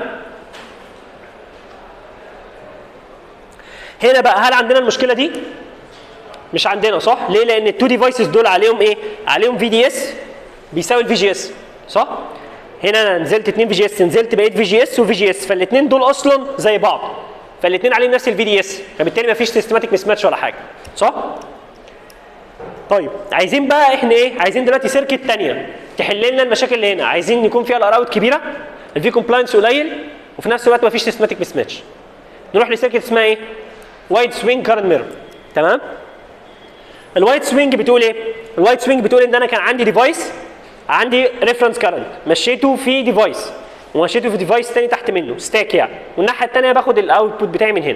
هنا بقى هل عندنا المشكله دي؟ مش عندنا صح؟ ليه؟ لان التو ديفايسز دول عليهم ايه؟ عليهم في دي اس بيساوي الفي جي اس صح؟ هنا انا نزلت 2 في جي اس نزلت بقيت في جي اس وفي جي اس فالاثنين دول اصلا زي بعض فالاثنين عليهم نفس الفي دي اس فبالتالي ما فيش سيستماتيك مس ماتش ولا حاجه صح؟ طيب عايزين بقى احنا ايه؟ عايزين دلوقتي سيركت ثانيه تحل لنا المشاكل اللي هنا عايزين يكون فيها الاراوت كبيره الفي كومبلاينس قليل وفي نفس الوقت ما فيش سيستماتيك مس ماتش نروح لسيركت اسمها ايه؟ وايد سوينج كارنت ميرور تمام؟ الوايت سوينج بتقول ايه؟ الوايت سوينج بتقول ان انا كان عندي ديفايس عندي ريفرنس كارنت مشيته في ديفايس ومشيته في ديفايس تاني تحت منه ستاك يعني والناحيه الثانيه باخد الاوتبوت بتاعي من هنا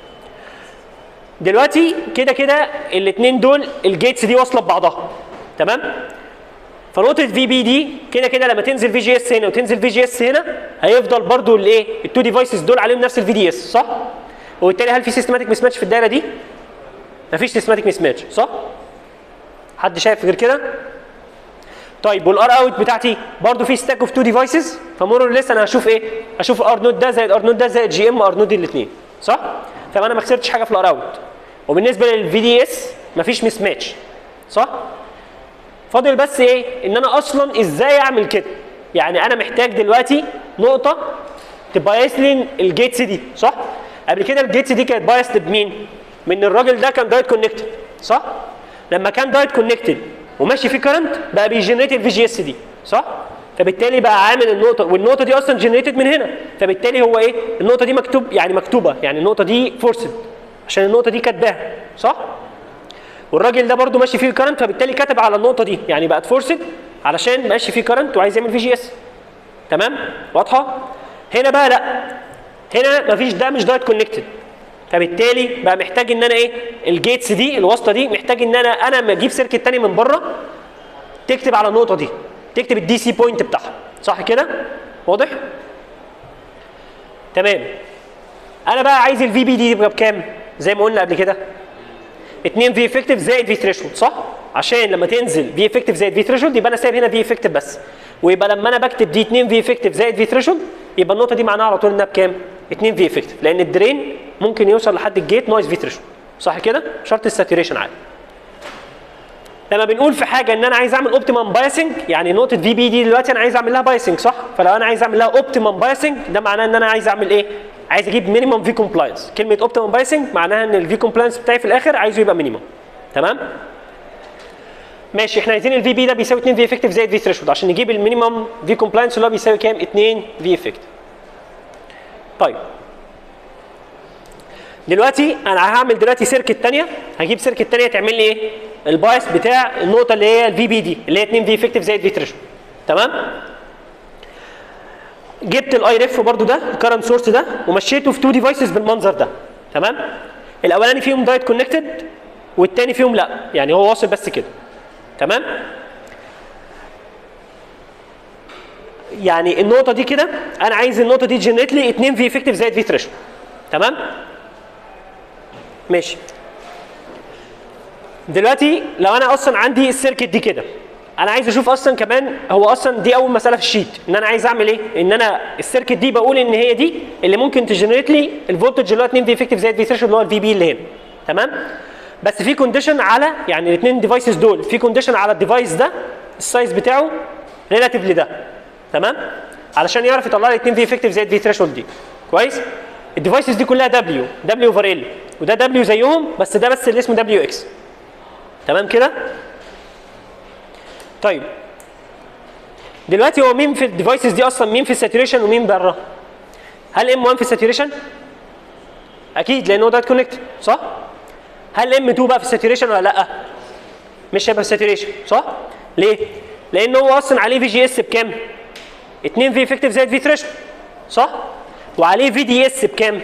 دلوقتي كده كده الاثنين دول الجيتس دي واصله ببعضها تمام فنقطه في بي دي كده كده لما تنزل في جي اس هنا وتنزل في جي اس هنا هيفضل برضو الايه التو ديفايسز دول عليهم نفس الفي دي اس صح وبالتالي هل في سيستماتيك مس ماتش في الدايره دي مفيش سيستماتيك مس ماتش صح حد شايف غير كده طيب والار اوت بتاعتي برضو في ستاك اوف تو ديفايسز فمور لسه انا هشوف ايه اشوف ار نوت ده زائد ار نوت ده زائد جي ام ار نوت دي الاثنين صح فانا ما خسرتش حاجه في الار اوت وبالنسبه للفي دي اس مفيش مس ماتش صح فاضل بس ايه ان انا اصلا ازاي اعمل كده يعني انا محتاج دلوقتي نقطه تبايس لي الجيتس دي صح قبل كده الجيتس دي كانت بايست بمين من الراجل ده كان دايت كونكتد صح لما كان دايت كونكتد وماشي فيه كرنت بقى بيجنريت الفي جي اس دي صح فبالتالي بقى عامل النقطه والنقطه دي اصلا جنريتد من هنا فبالتالي هو ايه النقطه دي مكتوب يعني مكتوبه يعني النقطه دي فورسد عشان النقطه دي كاتباها صح والراجل ده برده ماشي فيه كرنت فبالتالي كاتب على النقطه دي يعني بقت فورسد علشان ماشي فيه كرنت وعايز يعمل في جي اس تمام واضحه هنا بقى لا هنا مفيش ده مش دايت كونكتد فبالتالي بقى محتاج ان انا ايه الجيتس دي الواسطه دي محتاج ان انا انا لما اجيب سيركت تاني من بره تكتب على النقطه دي تكتب الدي سي بوينت بتاعها صح كده واضح تمام انا بقى عايز الفي بي دي يبقى بكام زي ما قلنا قبل كده 2 في افكتيف زائد في ثريشولد صح عشان لما تنزل في افكتيف زائد في ثريشولد يبقى انا سايب هنا في افكتيف بس ويبقى لما انا بكتب دي 2 في افكتيف زائد في ثريشولد يبقى النقطه دي معناها على طول انها بكام 2 في افكتيف لان الدرين ممكن يوصل لحد الجيت ناقص في ثريشولد صح كده شرط الساتوريشن عادي لما بنقول في حاجه ان انا عايز اعمل اوبتيمم بايسنج يعني نقطه في بي دي دلوقتي انا عايز اعمل لها بايسنج صح فلو انا عايز اعمل لها اوبتيمم بايسنج ده معناه ان انا عايز اعمل ايه عايز اجيب مينيمم في كومبلاينس كلمه اوبتيمم بايسنج معناها ان الفي كومبلاينس بتاعي في الاخر عايزه يبقى مينيمم تمام ماشي احنا عايزين الفي بي ده بيساوي 2 في افكتيف زائد في ثريشولد عشان نجيب المينيمم في كومبلاينس اللي هو بيساوي كام 2 في افكتيف طيب دلوقتي انا هعمل دلوقتي سيركت ثانيه هجيب سيركت ثانيه تعمل لي ايه البايس بتاع النقطه اللي هي الفي بي دي اللي هي 2 في افكتيف زائد في ثريشولد تمام جبت الاي ريف برضو ده الكرنت سورس ده ومشيته في تو ديفايسز بالمنظر ده تمام الاولاني فيهم دايت كونكتد والتاني فيهم لا يعني هو واصل بس كده تمام يعني النقطه دي كده انا عايز النقطه دي تجنريت لي 2 في افكتيف زائد في ثريشولد تمام ماشي دلوقتي لو انا اصلا عندي السيركت دي كده انا عايز اشوف اصلا كمان هو اصلا دي اول مساله في الشيت ان انا عايز اعمل ايه ان انا السيركت دي بقول ان هي دي اللي ممكن تجنريت لي الفولتج اللي هو 2 في افكتيف زائد في ثريشولد اللي هو الفي بي اللي هنا تمام بس في كونديشن على يعني الاثنين ديفايسز دول في كونديشن على الديفايس ده السايز بتاعه ريلاتيف لده تمام علشان يعرف يطلع لي 2 في افكتيف زائد في ثريشولد دي كويس الديفايسز دي كلها دبليو دبليو اوفر ال وده دبليو زيهم بس ده بس اللي اسمه دبليو اكس تمام كده طيب دلوقتي هو مين في الديفايسز دي اصلا مين في الساتوريشن ومين بره هل ام 1 في الساتوريشن اكيد لان هو ده كونكت صح هل ام 2 بقى في الساتوريشن ولا لا مش هيبقى في الساتوريشن صح ليه لان هو اصلا عليه في جي اس بكام 2 في افكتيف زائد في ثريشولد صح وعليه في دي اس بكام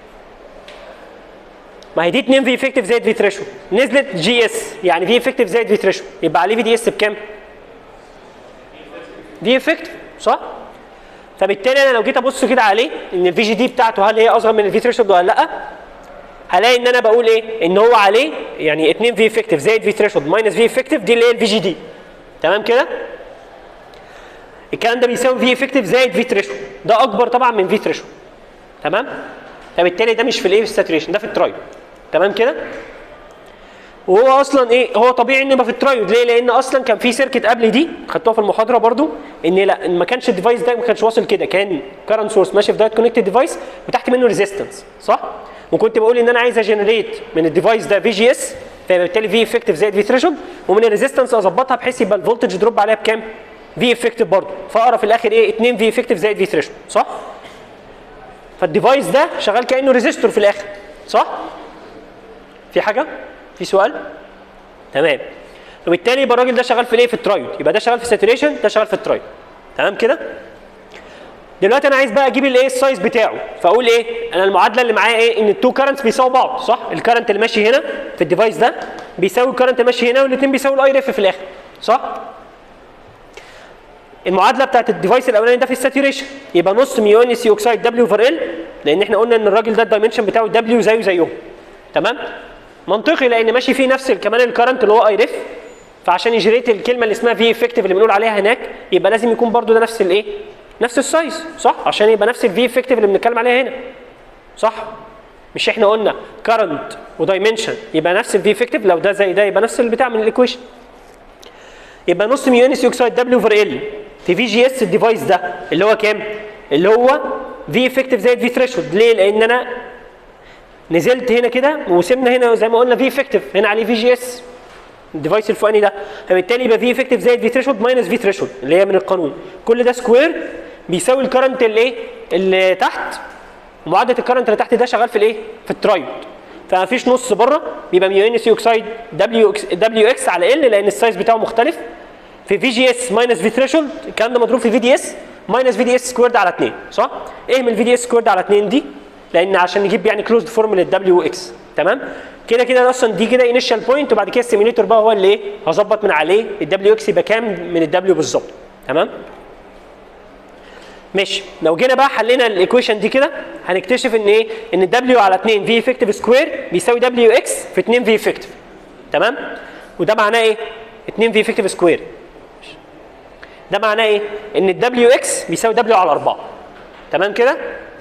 ما هي دي 2 في افكتيف زائد في ثريشولد نزلت جي اس يعني في افكتيف زائد في ثريشولد يبقى عليه في دي اس بكام في افكتيف صح فبالتالي انا لو جيت ابص كده عليه ان الفي جي دي بتاعته هل هي اصغر من الفي ثريشولد ولا لا هلاقي ان انا بقول ايه ان هو عليه يعني 2 في افكتيف زائد في ثريشولد ماينس في افكتيف دي اللي هي الفي جي دي تمام كده الكلام ده بيساوي في افكتيف زائد في ثريشولد ده اكبر طبعا من في ثريشولد تمام فبالتالي ده مش في الايه في الساتوريشن ده في الترايود تمام كده وهو اصلا ايه هو طبيعي انه يبقى في الترايود ليه لان اصلا كان في سيركت قبل دي خدتوها في المحاضره برضو ان لا إن ما كانش الديفايس ده ما كانش واصل كده كان كارنت سورس ماشي في دايت كونكتد ديفايس وتحت منه ريزيستنس صح وكنت بقول ان انا عايز اجنريت من الديفايس ده في جي اس فبالتالي في افكتيف زائد في ثريشولد ومن الريزيستنس اظبطها بحيث يبقى الفولتج دروب عليها بكام في افكتيف برضه فاقرا في الاخر ايه 2 في افكتيف زائد في ثريشولد صح فالديفايس ده شغال كانه ريزيستور في الاخر صح في حاجه في سؤال تمام وبالتالي يبقى الراجل ده شغال في الايه في الترايود يبقى ده شغال في الساتوريشن ده شغال في الترايود تمام كده دلوقتي انا عايز بقى اجيب الايه السايز بتاعه فاقول ايه انا المعادله اللي معايا ايه ان التو كارنتس بيساووا بعض صح الكارنت اللي ماشي هنا في الديفايس ده بيساوي الكارنت اللي ماشي هنا والاثنين بيساووا الاي ريف في الاخر صح المعادله بتاعت الديفايس الاولاني ده في الساتوريشن يبقى نص ميو ان سي اوكسايد دبليو اوفر ال لان احنا قلنا ان الراجل ده الدايمنشن بتاعه دبليو زيه زيهم تمام منطقي لان ماشي فيه نفس كمان الكرنت اللي هو اي ريف فعشان يجريت الكلمه اللي اسمها في افكتيف اللي بنقول عليها هناك يبقى لازم يكون برضو ده نفس الايه نفس السايز صح عشان يبقى نفس الفي افكتيف اللي بنتكلم عليها هنا صح مش احنا قلنا كرنت ودايمنشن يبقى نفس الفي افكتيف لو ده زي ده يبقى نفس البتاع من الايكويشن يبقى نص ميو ان سي اوكسايد دبليو اوفر ال في في جي اس الديفايس ده اللي هو كام اللي هو في افكتيف زائد في ثريشولد ليه لان انا نزلت هنا كده وسيبنا هنا زي ما قلنا في افكتيف هنا عليه في جي اس الديفايس الفوقاني ده فبالتالي يبقى في افكتيف زائد في ثريشولد ماينس في ثريشولد اللي هي من القانون كل ده سكوير بيساوي الكرنت اللي ايه اللي تحت معادله الكرنت اللي تحت ده شغال في الايه في الترايود فما فيش نص بره بيبقى ميو ان سي اوكسايد دبليو اكس دبليو اكس على ال لان السايز بتاعه مختلف في في جي اس ماينس في ثريشولد الكلام ده مضروب في في دي اس ماينس في دي اس سكويرد على 2 صح؟ ايه من الفي دي اس سكويرد على 2 دي؟ لان عشان نجيب يعني كلوزد فورم للدبليو اكس تمام؟ كده كده اصلا دي كده انيشال بوينت وبعد كده السيميليتور بقى هو اللي ايه؟ هظبط من عليه الدبليو اكس يبقى كام من الدبليو بالظبط تمام؟ ماشي لو جينا بقى حلينا الايكويشن دي كده هنكتشف ان ايه؟ ان دبليو على 2 في افكتيف سكوير بيساوي دبليو اكس في 2 في افكتيف تمام؟ وده معناه ايه؟ 2 في افكتيف سكوير ده معناه ايه؟ ان الدبليو اكس بيساوي دبليو على 4 تمام كده؟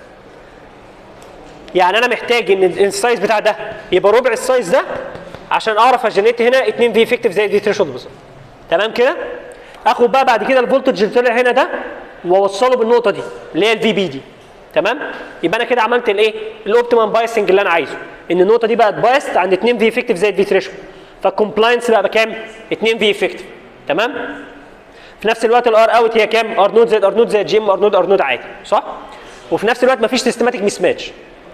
يعني انا محتاج ان السايز بتاع ده يبقى ربع السايز ده عشان اعرف اجنريت هنا 2 في افكتيف زي دي ثريشولد بالظبط تمام كده؟ اخد بقى بعد كده الفولتج اللي طلع هنا ده واوصله بالنقطه دي اللي هي الفي بي دي تمام؟ يبقى انا كده عملت الايه؟ الاوبتيمم بايسنج اللي انا عايزه ان النقطه دي بقت بايست عند 2 في افكتيف زائد في ثريشولد فالكومبلاينس بقى بكام؟ 2 في افكتيف تمام؟ في نفس الوقت الار اوت هي كام؟ ار نود زائد ار نود زائد جي ام ار نود ار نود عادي صح؟ وفي نفس الوقت مفيش سيستماتيك ميس ماتش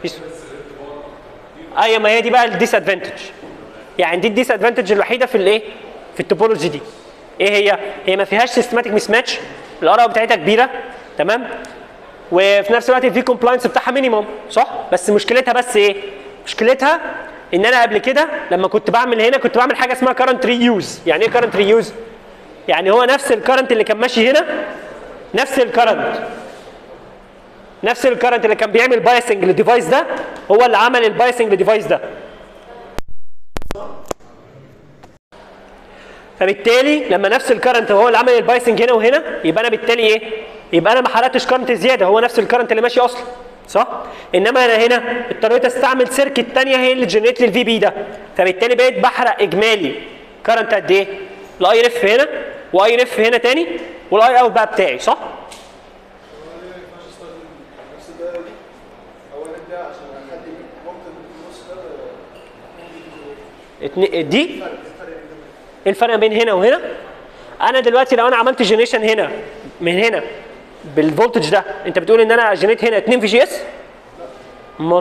ايوه ما هي دي بقى الديس ادفانتج يعني دي الديس ادفانتج الوحيده في الايه؟ في التوبولوجي دي ايه هي؟ هي ما فيهاش سيستماتيك ميس ماتش الار اوت بتاعتها كبيره تمام؟ وفي نفس الوقت الفي كومبلاينس بتاعها مينيموم صح؟ بس مشكلتها بس ايه؟ مشكلتها ان انا قبل كده لما كنت بعمل هنا كنت بعمل حاجه اسمها كارنت ري يوز يعني ايه كارنت ري يوز؟ يعني هو نفس الكرنت اللي كان ماشي هنا نفس الكرنت نفس الكرنت اللي كان بيعمل بايسنج للديفايس ده هو اللي عمل البايسنج للديفايس ده فبالتالي لما نفس الكرنت هو اللي عمل البايسنج هنا وهنا يبقى انا بالتالي ايه يبقى انا ما حرقتش كرنت زياده هو نفس الكرنت اللي ماشي اصلا صح انما انا هنا اضطريت استعمل سيركت ثانيه هي اللي جنريت لي الفي بي ده فبالتالي بقيت بحرق اجمالي كرنت قد ايه الاي ريف هنا واي ريف هنا تاني والاي اوت بقى بتاعي صح؟ اتني- دي ايه الفرق بين هنا وهنا انا دلوقتي لو انا عملت جنريشن هنا من هنا بالفولتج ده انت بتقول ان انا جنريت هنا 2 في جي اس امال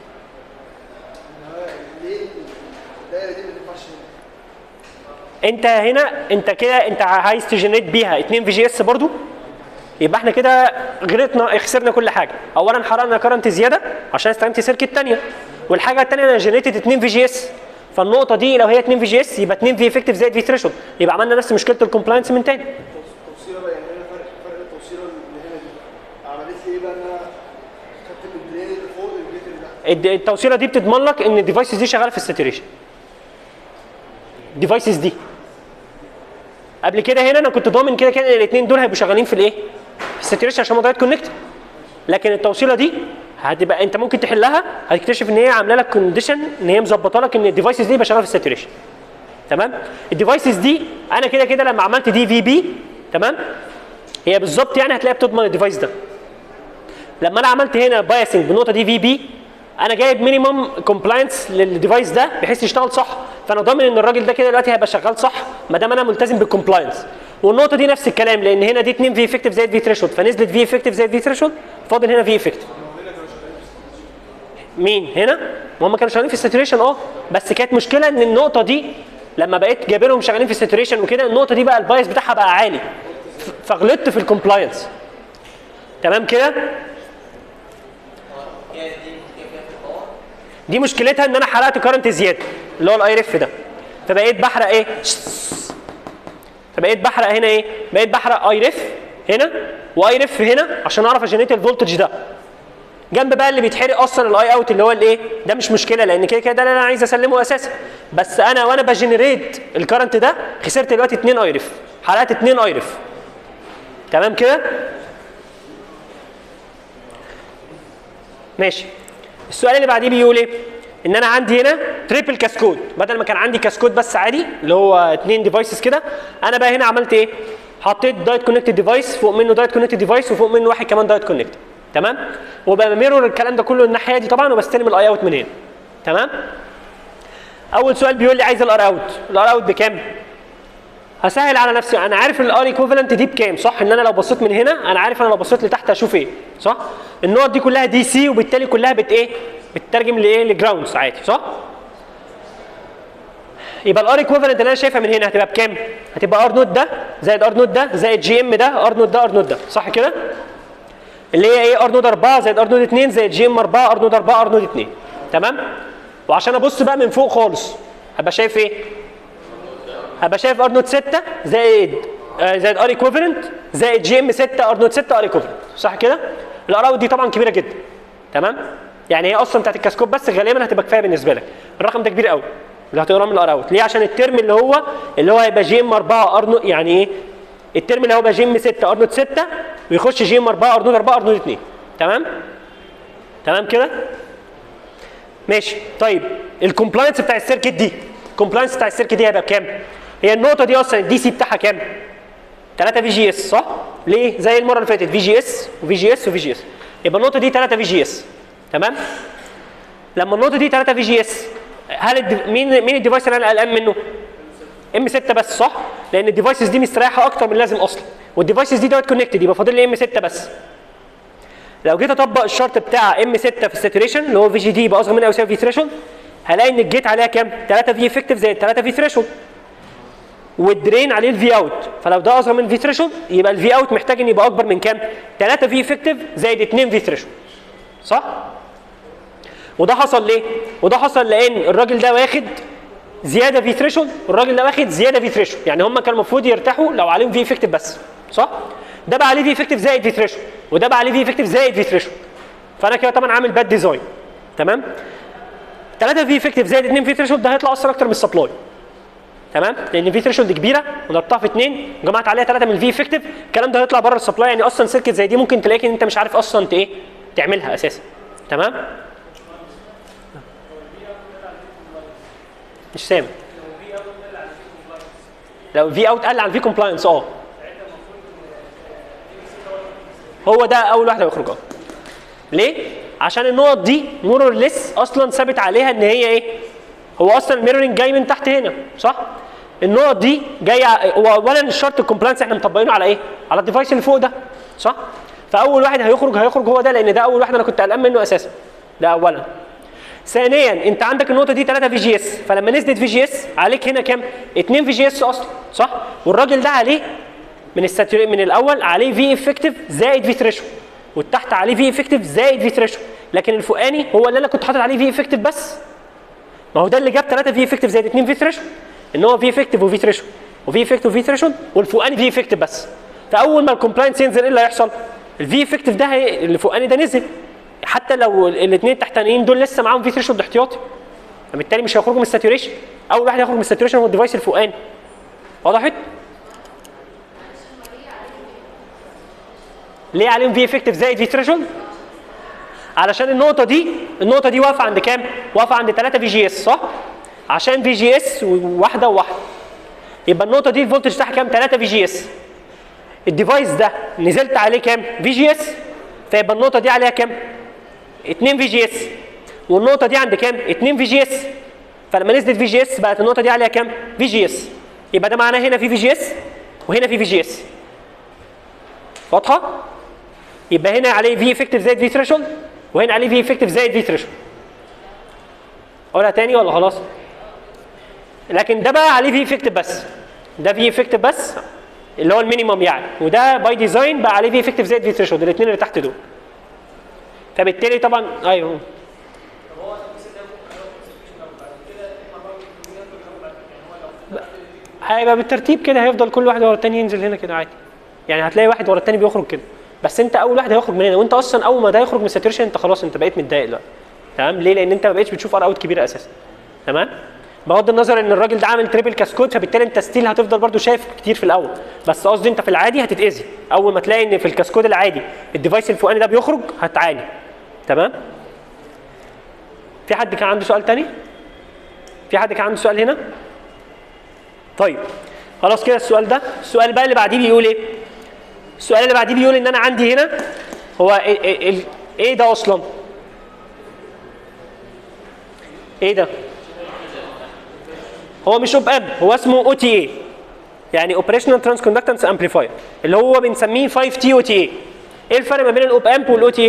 ليه الدايره دي ما تنفعش انت هنا انت كده انت عايز تجنريت بيها 2 في جي اس برضو يبقى احنا كده غلطنا خسرنا كل حاجه اولا حرقنا كرنت زياده عشان استخدمت سيركت ثانيه والحاجه الثانيه انا جنريتد 2 في جي اس فالنقطه دي لو هي 2 في جي اس يبقى 2 في افكتيف زائد في ثريشولد يبقى عملنا نفس مشكله الكومبلاينس من تاني التوصيله بقى يعني هنا فرق فرق التوصيله اللي هنا دي عملت لي ايه بقى ان انا خدت من البلين اللي فوق للبلين اللي تحت الد- التوصيله دي بتضمن لك ان الديفايسز دي شغاله في الساتوريشن الديفايسز دي قبل كده هنا انا كنت ضامن كده كده ان الاثنين دول هيبقوا شغالين في الايه في الساتوريشن عشان موضوع كونكت لكن التوصيله دي هتبقى انت ممكن تحلها هتكتشف ان هي عامله لك كونديشن ان هي مظبطه لك ان الديفايسز دي يبقى شغاله في الساتوريشن تمام الديفايسز دي انا كده كده لما عملت دي في بي تمام هي بالظبط يعني هتلاقيها بتضمن الديفايس ده لما انا عملت هنا بايسنج بالنقطه دي في بي انا جايب مينيمم كومبلاينس للديفايس ده بحيث يشتغل صح فانا ضامن ان الراجل ده كده دلوقتي هيبقى شغال صح ما دام انا ملتزم بالكومبلاينس والنقطه دي نفس الكلام لان هنا دي 2 في افكتيف زائد في ثريشولد فنزلت في افكتيف زائد في ثريشولد فاضل هنا في افكتيف مين هنا ما هم كانوا شغالين في الساتوريشن اه بس كانت مشكله ان النقطه دي لما بقيت جايبينهم شغالين في الساتوريشن وكده النقطه دي بقى البايس بتاعها بقى عالي ف- فغلطت في الكومبلاينس تمام كده دي مشكلتها ان انا حرقت كارنت زياده اللي هو الاي ريف ده فبقيت بحرق ايه فبقيت بحرق هنا ايه بقيت بحرق اي ريف هنا واي ريف هنا عشان اعرف اجنيت الفولتج ده جنب بقى اللي بيتحرق اصلا الاي اوت اللي هو الايه ده مش مشكله لان كده كده ده اللي انا عايز اسلمه اساسا بس انا وانا بجنريت الكرنت ده خسرت دلوقتي 2 اي ريف حرقت 2 اي ريف تمام كده ماشي السؤال اللي بعديه بيقول ايه ان انا عندي هنا تريبل كاسكود بدل ما كان عندي كاسكود بس عادي اللي هو اتنين ديفايسز كده انا بقى هنا عملت ايه حطيت دايت كونكتد ديفايس فوق منه دايت كونكتد ديفايس وفوق منه واحد كمان دايت كونكتد تمام وبقى ميرور الكلام ده كله الناحيه دي طبعا وبستلم الاي اوت من هنا تمام اول سؤال بيقول لي عايز الار اوت الار اوت بكام هسهل على نفسي انا عارف الار ايكوفالنت دي بكام صح ان انا لو بصيت من هنا انا عارف انا لو بصيت لتحت هشوف ايه صح النقط دي كلها دي سي وبالتالي كلها بت ايه بتترجم لايه لجراوندز عادي صح يبقى الار ايكوفالنت اللي انا شايفها من هنا هتبقى بكام هتبقى ار نوت ده زائد ار نوت ده زائد جي ام ده ار نوت ده ار نوت ده صح كده اللي هي ايه ار نوت 4 زائد ار نوت 2 زائد جي ام 4 ار نوت 4 ار نوت 2 تمام وعشان ابص بقى من فوق خالص هبقى شايف ايه هبقى شايف ار نوت 6 زائد آه، زائد ار ايكوفالنت زائد جي ام 6 ار نوت 6 ار ايكوفالنت صح كده؟ الار اوت دي طبعا كبيره جدا تمام؟ يعني هي اصلا بتاعت الكاسكوب بس غالبا هتبقى كفايه بالنسبه لك الرقم ده كبير قوي اللي هتقراه من الار اوت ليه؟ عشان الترم اللي هو اللي هو هيبقى جي ام 4 ار نوت يعني ايه؟ الترم اللي هو هيبقى جي ام 6 ار نوت 6 ويخش جي ام 4 ار نوت 4 ار نوت 2 تمام؟ تمام كده؟ ماشي طيب الكومبلاينس بتاع السيركت دي الكومبلاينس بتاع السيركت دي هيبقى بكام؟ هي النقطه دي اصلا الدي سي بتاعها كام؟ 3 في جي اس صح؟ ليه؟ زي المره اللي فاتت في جي اس وفي جي اس وفي جي اس يبقى النقطه دي 3 في جي اس تمام؟ لما النقطه دي 3 في جي اس هل الدي... مين مين الديفايس اللي انا قلقان منه؟ ام 6 بس صح؟ لان الديفايسز دي مستريحه اكتر من اللازم اصلا والديفايسز دي دوت كونكتد يبقى فاضل لي ام 6 بس لو جيت اطبق الشرط بتاع ام 6 في الساتوريشن اللي هو في جي دي يبقى اصغر من او يساوي في ثريشولد هلاقي ان الجيت عليها كام؟ 3 في افكتيف زائد 3 في ثريشولد والدرين عليه الفي اوت فلو ده اصغر من في ثريشولد يبقى الفي اوت محتاج ان يبقى اكبر من كام؟ 3 في افكتيف زائد 2 في ثريشولد صح؟ وده حصل ليه؟ وده حصل لان الراجل ده واخد زياده في ثريشولد والراجل ده واخد زياده في ثريشولد يعني هم كانوا المفروض يرتاحوا لو عليهم في افكتيف بس صح؟ ده بقى عليه في افكتيف زائد في ثريشولد وده بقى عليه في افكتيف زائد في ثريشولد فانا كده طبعا عامل باد ديزاين تمام؟ 3 في افكتيف زائد 2 في ثريشولد ده هيطلع اصلا اكتر من السبلاي تمام لان في ثريشولد كبيره وضربتها في 2 جمعت عليها 3 من الفي افكتيف الكلام ده هيطلع بره السبلاي يعني اصلا سيركت زي دي ممكن تلاقيك ان انت مش عارف اصلا انت ايه تعملها اساسا تمام مش سامع لو في اوت قل عن في كومبلاينس اه هو ده اول واحده يخرج اه ليه عشان النقط دي مور ليس اصلا ثابت عليها ان هي ايه هو اصلا الميرورنج جاي من تحت هنا صح النقط دي جايه هو اولا الشرط الكومبلاينس احنا مطبقينه على ايه على الديفايس اللي فوق ده صح فاول واحد هيخرج هيخرج هو ده لان ده اول واحد انا كنت قلقان منه اساسا ده اولا ثانيا انت عندك النقطه دي 3 في جي اس فلما نزلت في جي اس عليك هنا كام 2 في جي اس اصلا صح والراجل ده عليه من الساتوري من الاول عليه في افكتيف زائد في ثريشولد والتحت عليه في افكتيف زائد في ثريشولد لكن الفوقاني هو اللي انا كنت حاطط عليه في افكتيف بس ما هو ده اللي جاب 3 في افكتيف زائد 2 في ثريشولد ان هو في افكتيف وفي ثريشولد وفي افكتيف وفي ثريشولد والفوقاني في افكتيف بس فاول ما الكومبلاينس ينزل ايه اللي هيحصل؟ الفي افكتيف ده هي اللي فوقاني ده نزل حتى لو الاثنين التحتانيين دول لسه معاهم في ثريشولد احتياطي فبالتالي مش هيخرجوا من الساتوريشن اول واحد هيخرج من الساتوريشن هو الديفايس الفوقاني وضحت؟ ليه عليهم في افكتيف زائد في ثريشولد؟ علشان النقطة دي النقطة دي واقفة عند كام؟ واقفة عند 3 في جي اس صح؟ عشان في جي اس وواحدة وواحدة يبقى النقطة دي الفولتج بتاعها كام؟ 3 في جي اس الديفايس ده نزلت عليه كام؟ في جي اس فيبقى النقطة دي عليها كام؟ 2 في جي اس والنقطة دي عند كام؟ 2 في جي اس فلما نزلت في جي اس بقت النقطة دي عليها كام؟ في جي اس يبقى ده معناه هنا في في جي اس وهنا في في جي اس واضحة؟ يبقى هنا عليه في افكتيف زائد في ثريشولد وهنا عليه في افكتيف زائد في ثريشولد اقولها تاني ولا خلاص؟ لكن ده بقى عليه في افكتيف بس ده في افكتيف بس اللي هو المينيمم يعني وده باي ديزاين بقى عليه في افكتيف زائد في ثريشولد الاثنين اللي تحت دول فبالتالي طبعا ايوه هيبقى بالترتيب كده هيفضل كل واحد ورا التاني ينزل هنا كده عادي يعني هتلاقي واحد ورا التاني بيخرج كده بس انت اول واحد هيخرج من هنا وانت اصلا اول ما ده يخرج من الساتوريشن انت خلاص انت بقيت متضايق دلوقتي تمام ليه لان انت ما بقتش بتشوف ار اوت كبيره اساسا تمام بغض النظر ان الراجل ده عامل تريبل كاسكود فبالتالي انت ستيل هتفضل برضو شايف كتير في الاول بس قصدي انت في العادي هتتاذي اول ما تلاقي ان في الكاسكود العادي الديفايس الفوقاني ده بيخرج هتعاني تمام في حد كان عنده سؤال تاني في حد كان عنده سؤال هنا طيب خلاص كده السؤال ده السؤال بقى اللي بعديه بيقول ايه السؤال اللي بعديه بيقول ان انا عندي هنا هو ايه, إيه, إيه ده اصلا ايه ده هو مش اوب ام هو اسمه او تي اي يعني اوبريشنال ترانس كوندكتنس امبليفاير اللي هو بنسميه 5 تي او تي اي ايه الفرق ما بين الاوب امب والاو تي اي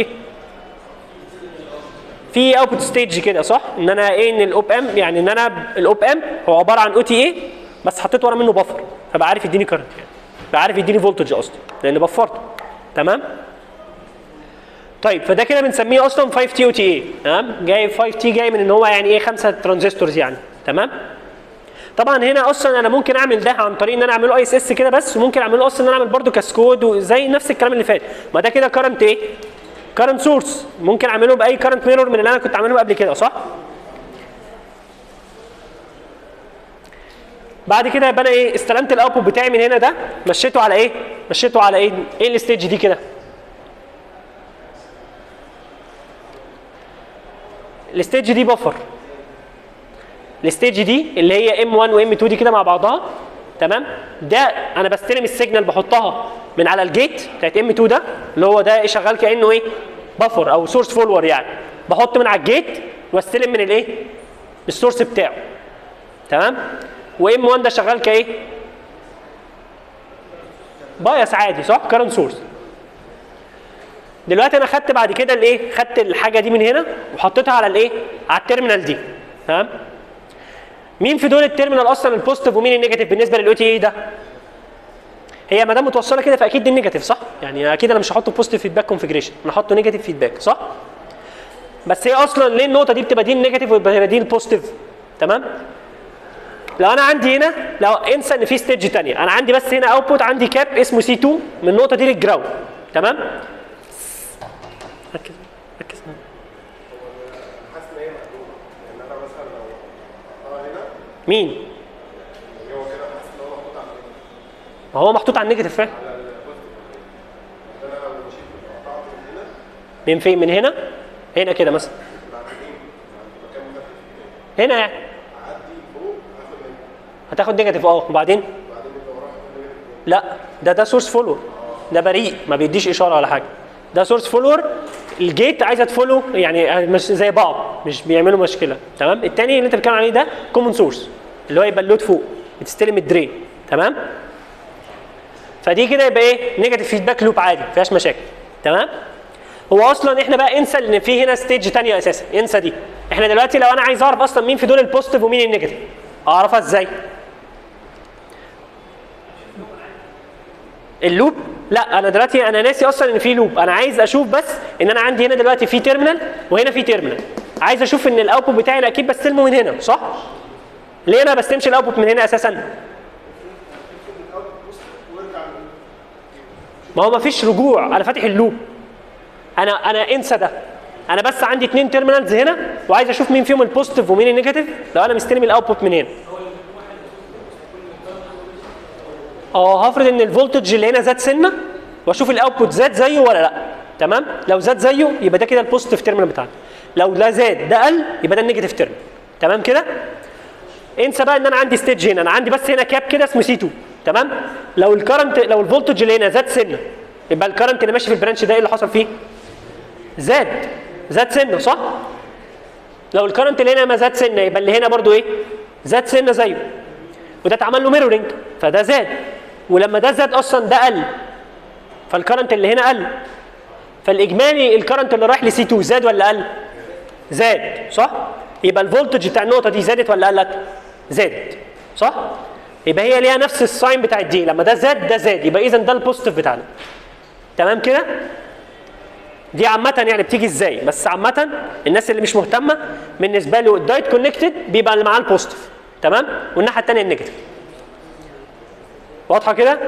في اوتبوت ستيج كده صح ان انا ايه ان الاوب ام يعني ان انا الاوب ام هو عباره عن او تي اي بس حطيت ورا منه بفر فبقى عارف يديني كارنت يعني بقى عارف يديني فولتج اصلا لان بفرته تمام طيب فده كده بنسميه اصلا 5 تي او تي اي تمام جاي 5 تي جاي من ان هو يعني ايه خمسه ترانزستورز يعني تمام طبعا هنا اصلا انا ممكن اعمل ده عن طريق ان انا اعمله اي اس اس كده بس وممكن اعمله اصلا ان انا اعمل برده كاسكود وزي نفس الكلام اللي فات ما ده كده كارنت ايه كارنت سورس ممكن اعمله باي كارنت ميرور من اللي انا كنت عامله قبل كده صح بعد كده يبقى انا ايه استلمت الاوتبوت بتاعي من هنا ده مشيته على ايه مشيته على ايه ايه الستيج دي كده الستيج دي بفر الستيج دي اللي هي ام 1 وام 2 دي كده مع بعضها تمام ده انا بستلم السيجنال بحطها من على الجيت بتاعت ام 2 ده اللي هو ده إيه شغال كانه ايه بفر او سورس فولور يعني بحط من على الجيت واستلم من الايه السورس بتاعه تمام وام 1 ده شغال كايه بايس عادي صح كارنت سورس دلوقتي انا خدت بعد كده الايه خدت الحاجه دي من هنا وحطيتها على الايه على التيرمينال دي تمام مين في دول التيرمينال اصلا البوزيتيف ومين النيجاتيف بالنسبه للاو تي اي ده هي ما دام متوصله كده فاكيد دي النيجاتيف صح يعني اكيد انا مش هحطه بوزيتيف فيدباك كونفجريشن انا هحطه نيجاتيف فيدباك صح بس هي اصلا ليه النقطه دي بتبقى دي النيجاتيف ويبقى دي البوزيتيف تمام لو انا عندي هنا لو انسى ان في ستيج ثانيه انا عندي بس هنا اوتبوت عندي كاب اسمه سي 2 من النقطه دي للجراوند تمام ركز ركز حاسس ان هي مقلوبه يعني انا مثلا لو اه هنا مين يعني هو كده حاسس ان هو محطوط على ما هو محطوط على النيجاتيف فعلا انا لو مشيت قطعت من هنا من فين من هنا هنا كده مثلا بعدين عند مكان مخفف هنا يعني اعدي فوق اخد منه هتاخد نيجاتيف اه وبعدين بعدين يبقى وراها اخد نيجاتيف لا ده ده سورس فولور ده بريء ما بيديش اشاره ولا حاجه ده سورس فولور الجيت عايزه تفولو يعني مش زي بعض مش بيعملوا مشكله تمام التاني اللي انت بتتكلم عليه ده كومن سورس اللي هو يبقى اللود فوق بتستلم الدرين تمام فدي كده يبقى ايه نيجاتيف فيدباك لوب عادي ما فيهاش مشاكل تمام هو اصلا احنا بقى انسى ان في هنا ستيج ثانيه اساسا انسى دي احنا دلوقتي لو انا عايز اعرف اصلا مين في دول البوزيتيف ومين النيجاتيف اعرفها ازاي اللوب لا انا دلوقتي انا ناسي اصلا ان في لوب انا عايز اشوف بس ان انا عندي هنا دلوقتي في تيرمينال وهنا في تيرمينال عايز اشوف ان الاوتبوت بتاعي أنا اكيد بستلمه من هنا صح ليه انا بستلمش الاوتبوت من هنا اساسا وارجع ما هو مفيش رجوع انا فاتح اللوب انا انا انسى ده انا بس عندي اثنين تيرمينالز هنا وعايز اشوف مين فيهم البوزيتيف ومين النيجاتيف لو انا مستلم الاوتبوت من هنا اه هفرض ان الفولتج اللي هنا زاد سنه واشوف الاوتبوت زاد زيه ولا لا تمام لو زاد زيه يبقى ده كده البوزيتيف تيرمينال بتاعنا لو ده زاد ده قل يبقى ده النيجاتيف تيرمينال تمام كده انسى بقى ان انا عندي ستيج هنا انا عندي بس هنا كاب كده اسمه سي 2 تمام لو الكرنت لو الفولتج اللي هنا زاد سنه يبقى الكرنت اللي ماشي في البرانش ده ايه اللي حصل فيه زاد زاد سنه صح لو الكرنت اللي هنا ما زاد سنه يبقى اللي هنا برضو ايه زاد سنه زيه وده اتعمل له ميرورنج فده زاد ولما ده زاد اصلا ده قل فالكرنت اللي هنا قل فالاجمالي الكرنت اللي رايح لسي 2 زاد ولا قل زاد صح يبقى الفولتج بتاع النقطه دي زادت ولا قلت زادت صح يبقى هي ليها نفس الساين بتاع دي لما ده زاد ده زاد يبقى اذا ده البوزيتيف بتاعنا تمام كده دي عامة يعني بتيجي ازاي بس عامة الناس اللي مش مهتمة بالنسبة له الدايت كونكتد بيبقى اللي معاه البوزيتيف تمام والناحية التانية النيجاتيف واضحة كده؟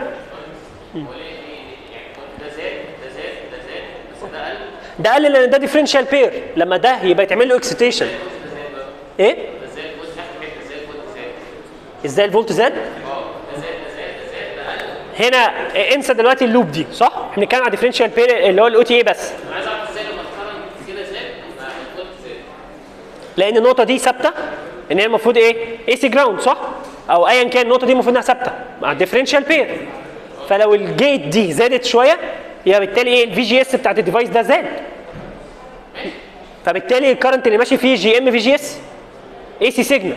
ده قل لان ده ديفرنشال بير لما ده يبقى يتعمل له اكسيتيشن ايه؟ ازاي الفولت زاد؟ هنا انسى دلوقتي اللوب دي صح؟ احنا بنتكلم على ديفرنشال بير اللي هو الاو تي اي بس عايز اعرف ازاي لما الكرنت كده زاد يبقى الفولت زاد لان النقطه دي ثابته ان هي المفروض ايه اي سي جراوند صح او ايا كان النقطه دي المفروض انها ثابته مع الديفرنشال بير فلو الجيت دي زادت شويه يبقى بالتالي ايه الفي جي اس بتاعت الديفايس ده زاد فبالتالي الكرنت اللي ماشي فيه جي ام في جي اس اي سي سيجنال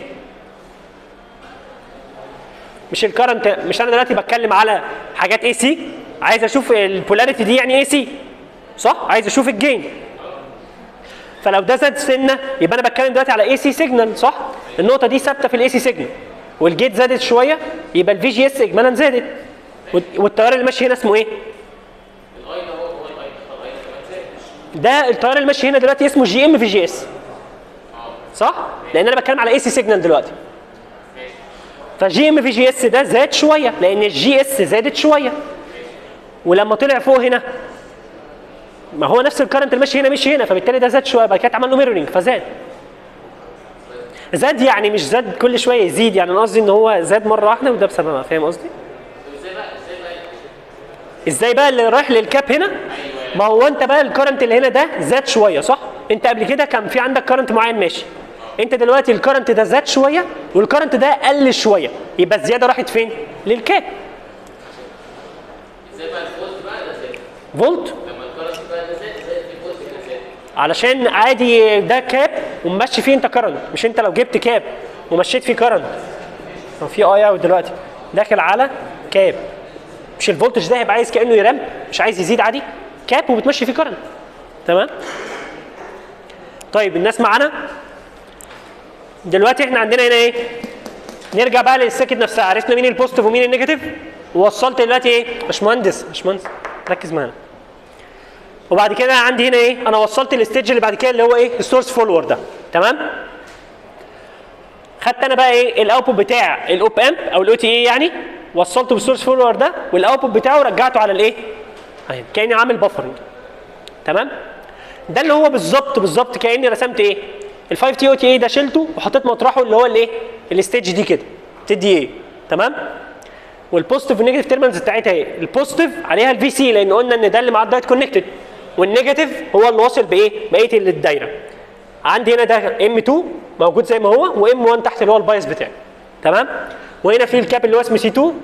مش الكرنت مش انا دلوقتي بتكلم على حاجات اي سي عايز اشوف البولاريتي دي يعني اي سي صح عايز اشوف الجين فلو ده زاد سنه يبقى انا بتكلم دلوقتي على اي سي سيجنال صح النقطه دي ثابته في الاي سي سيجنال والجيت زادت شويه يبقى الفي جي اس اجمالا زادت والت- والتيار اللي ماشي هنا اسمه ايه الاي ده هو هو الاي ده الاي ده كمان زاد ده التيار اللي ماشي هنا دلوقتي اسمه جي ام في جي اس صح لان انا بتكلم على اي سي سيجنال دلوقتي فجي ام في جي اس ده زاد شويه لان الجي اس زادت شويه ولما طلع فوق هنا ما هو نفس الكرنت اللي ماشي هنا مشي هنا فبالتالي ده زاد شويه بعد كده اتعمل له ميرورنج فزاد زاد يعني مش زاد كل شويه يزيد يعني انا قصدي ان هو زاد مره واحده وده بسببها فاهم قصدي؟ ازاي بقى ازاي بقى ازاي بقى اللي رايح للكاب هنا ما هو انت بقى الكرنت اللي هنا ده زاد شويه صح انت قبل كده كان في عندك كرنت معين ماشي انت دلوقتي الكرنت ده زاد شويه والكرنت ده قل شويه يبقى الزياده راحت فين للكاب ازاي بقى الفولت بقى ده زاد فولت لما الكرنت بقى ده زاد زاد في فولت كده زاد علشان عادي ده كاب وممشي فيه انت كرنت مش انت لو جبت كاب ومشيت فيه كرنت هو في اي اوت دلوقتي داخل على كاب مش الفولتج ده هيبقى عايز كانه يرم مش عايز يزيد عادي كاب وبتمشي فيه كرنت تمام طيب الناس معانا دلوقتي احنا عندنا هنا ايه نرجع بقى للسكت نفسها عرفنا مين البوزيتيف ومين النيجاتيف ووصلت دلوقتي ايه باشمهندس باشمهندس ركز معانا وبعد كده عندي هنا ايه انا وصلت الستيج اللي بعد كده اللي هو ايه السورس فولور ده تمام خدت انا بقى ايه الاوتبوت بتاع الاوب امب او الاو تي اي يعني وصلته بالسورس فولور ده والاوتبوت بتاعه رجعته على الايه اهي كاني عامل بفرنج تمام ده اللي هو بالظبط بالظبط كاني رسمت ايه ال 5 تي او تي اي ده شلته وحطيت مطرحه اللي هو الايه الستيج دي كده تدي ايه تمام والبوزيتيف والنيجاتيف تيرمينالز بتاعتها ايه البوزيتيف عليها الفي سي لان قلنا ان ده اللي مع الدايت كونكتد والنيجاتيف هو اللي واصل بايه بقيه الدايره عندي هنا ده ام 2 موجود زي ما هو وام 1 تحت اللي هو البايس بتاعي تمام وهنا في الكاب اللي هو اسمه سي 2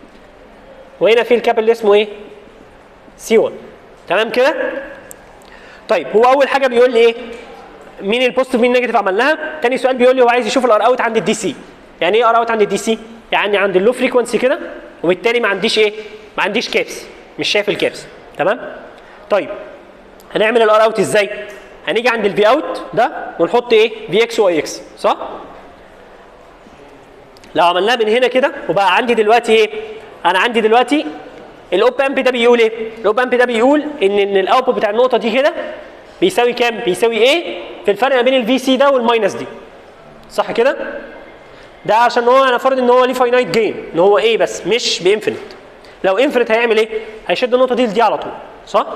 وهنا في الكاب اللي اسمه ايه سي 1 تمام كده طيب هو اول حاجه بيقول لي ايه مين البوزيتيف مين النيجاتيف عملناها تاني سؤال بيقول لي هو عايز يشوف الار اوت عند الدي سي يعني ايه ار اوت عند الدي سي يعني عند اللو فريكونسي كده وبالتالي ما عنديش ايه ما عنديش كابس مش شايف الكابس تمام طيب هنعمل الار اوت ازاي هنيجي عند الفي اوت ده ونحط ايه في اكس واي اكس صح لو عملناها من هنا كده وبقى عندي دلوقتي ايه انا عندي دلوقتي الاوب امب ده بيقول ايه الاوب امب ده بيقول ان ان الاوتبوت بتاع النقطه دي كده بيساوي كام بيساوي ايه في الفرق ما بين الفي سي ده والماينس دي صح كده ده عشان هو انا فرض ان هو ليه فاينايت جين ان هو ايه بس مش بانفينيت لو انفينيت هيعمل ايه هيشد النقطه دي لدي على طول صح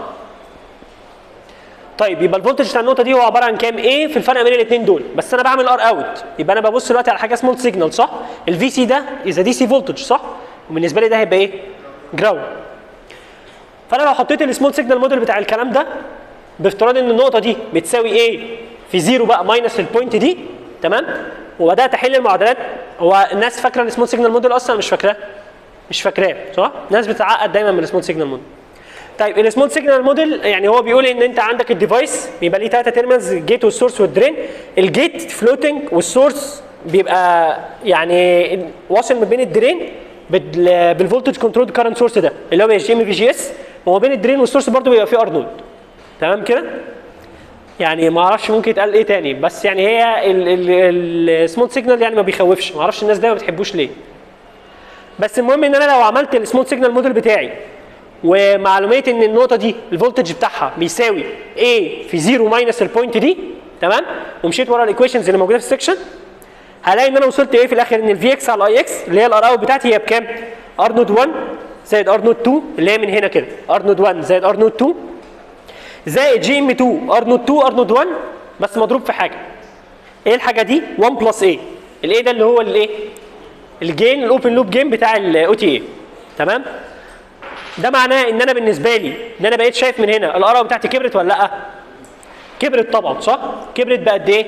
طيب يبقى الفولتج بتاع النقطه دي هو عباره عن كام ايه في الفرق بين الاثنين دول بس انا بعمل ار اوت يبقى انا ببص دلوقتي على حاجه اسمها سيجنال صح الفي سي ده اذا دي سي فولتج صح وبالنسبه لي ده هيبقى ايه جراوند فانا لو حطيت السمول سيجنال موديل بتاع الكلام ده بافتراض ان النقطه دي بتساوي ايه في زيرو بقى ماينس البوينت دي تمام وبدات احل المعادلات هو الناس فاكره السمول سيجنال موديل اصلا مش فاكراه مش فاكراه صح الناس بتتعقد دايما من السمول سيجنال موديل طيب السمول سيجنال موديل يعني هو بيقول ان انت عندك الديفايس بيبقى ليه ثلاثه تيرمينالز الجيت والسورس والدرين الجيت فلوتنج والسورس بيبقى يعني واصل ما بين الدرين بال- بالفولتج كنترول كارنت سورس ده اللي هو جي ام في جي اس وما بين الدرين والسورس برضه بيبقى فيه ار نود تمام كده يعني ما اعرفش ممكن يتقال ايه تاني بس يعني هي السمول سيجنال يعني ما بيخوفش ما اعرفش الناس ده ما بتحبوش ليه بس المهم ان انا لو عملت السمول سيجنال موديل بتاعي ومعلوميه ان النقطه دي الفولتج بتاعها بيساوي A في 0 ماينس البوينت دي تمام ومشيت ورا الايكويشنز اللي موجوده في السكشن هلاقي ان انا وصلت ايه في الاخر ان الفي اكس على الاي اكس اللي هي الار اوت بتاعتي هي بكام؟ ار نود 1 زائد ار نود 2 اللي هي من هنا كده ار نود 1 زائد ار نود 2 زائد جي ام 2 ار نود 2 ار نود 1 بس مضروب في حاجه ايه الحاجه دي 1 بلس ايه الايه ده اللي هو الايه الجين الاوبن لوب جين بتاع الاو تي اي تمام ده معناه ان انا بالنسبه لي ان انا بقيت شايف من هنا الار بتاعتي كبرت ولا لا كبرت طبعا صح كبرت بقد ايه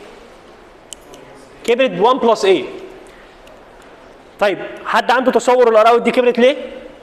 كبرت ب 1 بلس ايه طيب حد عنده تصور الار دي كبرت ليه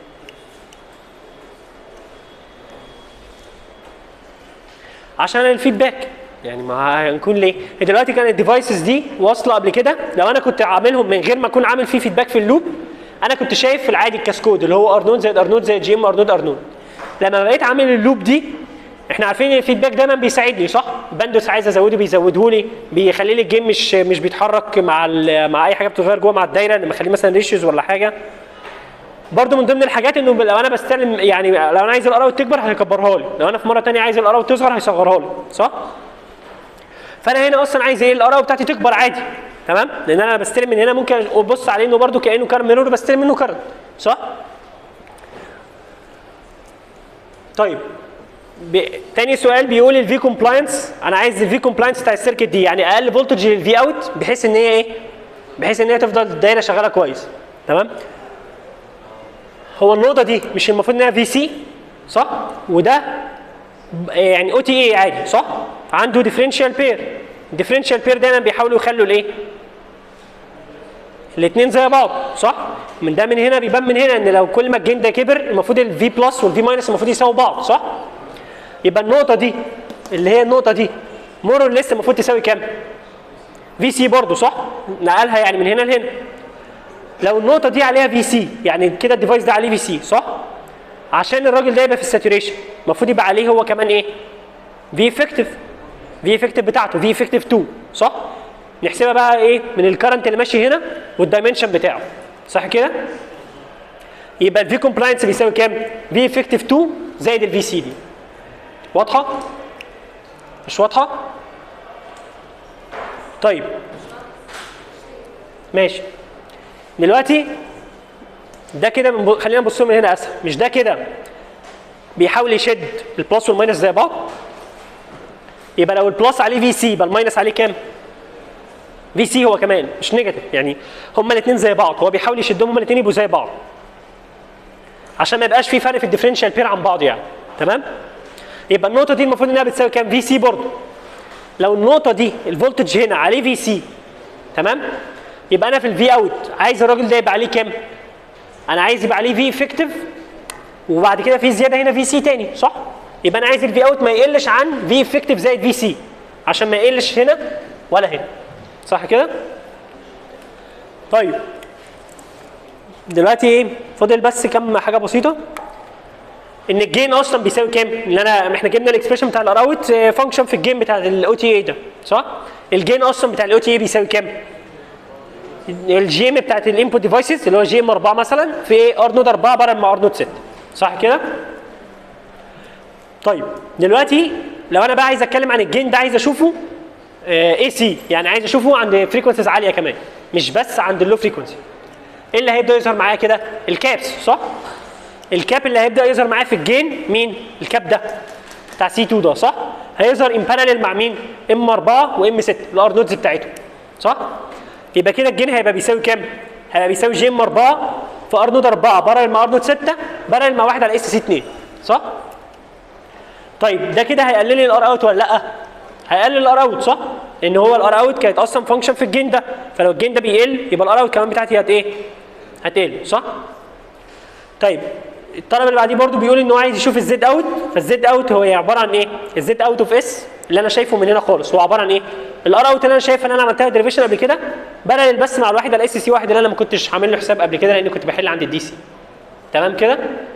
عشان الفيدباك يعني ما هنكون ليه دلوقتي كانت الديفايسز دي واصله قبل كده لو انا كنت عاملهم من غير ما اكون عامل فيه فيدباك في اللوب انا كنت شايف في العادي الكاسكود اللي هو ارنود زائد ارنود زائد جي ام ارنود ارنود لما بقيت عامل اللوب دي احنا عارفين ان الفيدباك دايما بيساعدني صح بندوس عايز ازوده بيزوده لي بيخلي لي الجيم مش مش بيتحرك مع ال- مع اي حاجه بتتغير جوه مع الدايره لما اخليه مثلا ريشيوز ولا حاجه برضو من ضمن الحاجات انه لو انا بستلم يعني لو انا عايز الار تكبر هيكبرها لي لو انا في مره ثانيه عايز الار تصغر هيصغرها لي صح فانا هنا اصلا عايز ايه الار بتاعتي تكبر عادي تمام لان انا بستلم من هنا ممكن ابص عليه انه برضو كانه كارن ميرور بستلم منه كارن صح طيب ب... تاني سؤال بيقول الفي كومبلاينس انا عايز الفي كومبلاينس بتاع السيركت دي يعني اقل فولتج للفي اوت بحيث ان هي ايه بحيث ان هي تفضل الدايره شغاله كويس تمام هو النقطه دي مش المفروض انها في سي صح وده ب- يعني او تي اي عادي صح عنده ديفرنشال بير الديفرنشال بير دايما بيحاولوا يخلوا الايه الاثنين زي بعض صح من ده من هنا بيبان من هنا ان لو كل ما الجين ده كبر المفروض الفي بلس والفي ماينس المفروض يساووا بعض صح يبقى النقطه دي اللي هي النقطه دي مور لسه المفروض تساوي كام في سي برضه صح نقلها يعني من هنا لهنا لو النقطه دي عليها في سي يعني كده الديفايس ده عليه في سي صح عشان الراجل ده يبقى في الساتوريشن المفروض يبقى عليه هو كمان ايه في افكتيف في افكتيف بتاعته في افكتيف 2 صح نحسبها بقى ايه من الكرنت اللي ماشي هنا والدايمنشن بتاعه صح كده يبقى الفي كومبلاينس بيساوي كام في افكتيف 2 زائد الفي سي دي واضحه مش واضحه طيب ماشي دلوقتي ده كده بنب- خلينا نبص من هنا اسهل مش ده كده بيحاول يشد البلس والماينس زي بعض يبقى لو البلس عليه في سي يبقى الماينس عليه كام؟ في سي هو كمان مش نيجاتيف يعني هما الاثنين زي بعض هو بيحاول يشدهم هما الاثنين يبقوا زي بعض عشان ما يبقاش في فرق في الديفرنشال بير عن بعض يعني تمام؟ يبقى النقطة دي المفروض انها بتساوي كام؟ في سي برضه لو النقطة دي الفولتج هنا عليه في سي تمام؟ يبقى انا في الفي اوت عايز الراجل ده يبقى عليه كام؟ انا عايز يبقى عليه في افكتيف وبعد كده في زياده هنا في سي تاني صح؟ يبقى انا عايز الفي اوت ما يقلش عن في افكتيف زائد في سي عشان ما يقلش هنا ولا هنا صح كده طيب دلوقتي ايه فاضل بس كم حاجه بسيطه ان الجين اصلا بيساوي كام؟ ان انا احنا جبنا الاكسبريشن بتاع الاراوت فانكشن في الجين بتاع الاو تي اي ده صح؟ الجين اصلا بتاع الاو تي اي بيساوي كام؟ الجي ام بتاعت الانبوت ديفايسز اللي هو جي ام 4 مثلا في ار نود 4 بره مع ار نود 6 صح كده؟ طيب دلوقتي لو انا بقى عايز اتكلم عن الجين ده عايز اشوفه اي سي يعني عايز اشوفه عند فريكونسيز عاليه كمان مش بس عند اللو فريكونسي ايه اللي هيبدا يظهر معايا كده الكابس صح الكاب اللي هيبدا يظهر معايا في الجين مين الكاب ده بتاع سي 2 ده صح هيظهر ان باراليل مع مين ام 4 وام 6 الار نودز بتاعتهم صح يبقى كده الجين هيبقى بيساوي كام هيبقى بيساوي جي ام 4 في ار نود 4 باراليل مع ار نود 6 باراليل مع واحد على اس سي 2 صح طيب ده كده هيقلل لي الار اوت ولا لا هيقلل الار اوت صح ان هو الار اوت كانت اصلا فانكشن في الجين ده فلو الجين ده بيقل يبقى الار اوت كمان بتاعتي هت ايه هتقل صح طيب الطلب اللي بعديه برضو بيقول ان هو عايز يشوف الزد اوت فالزد اوت هو عباره عن ايه الزد اوت اوف اس اللي انا شايفه من هنا خالص هو عباره عن ايه الار اوت اللي انا شايف ان انا عملتها ديريفيشن قبل كده بلل بس مع الواحد على اس سي واحد اللي انا ما كنتش عامل له حساب قبل كده لان كنت بحل عند الدي سي تمام كده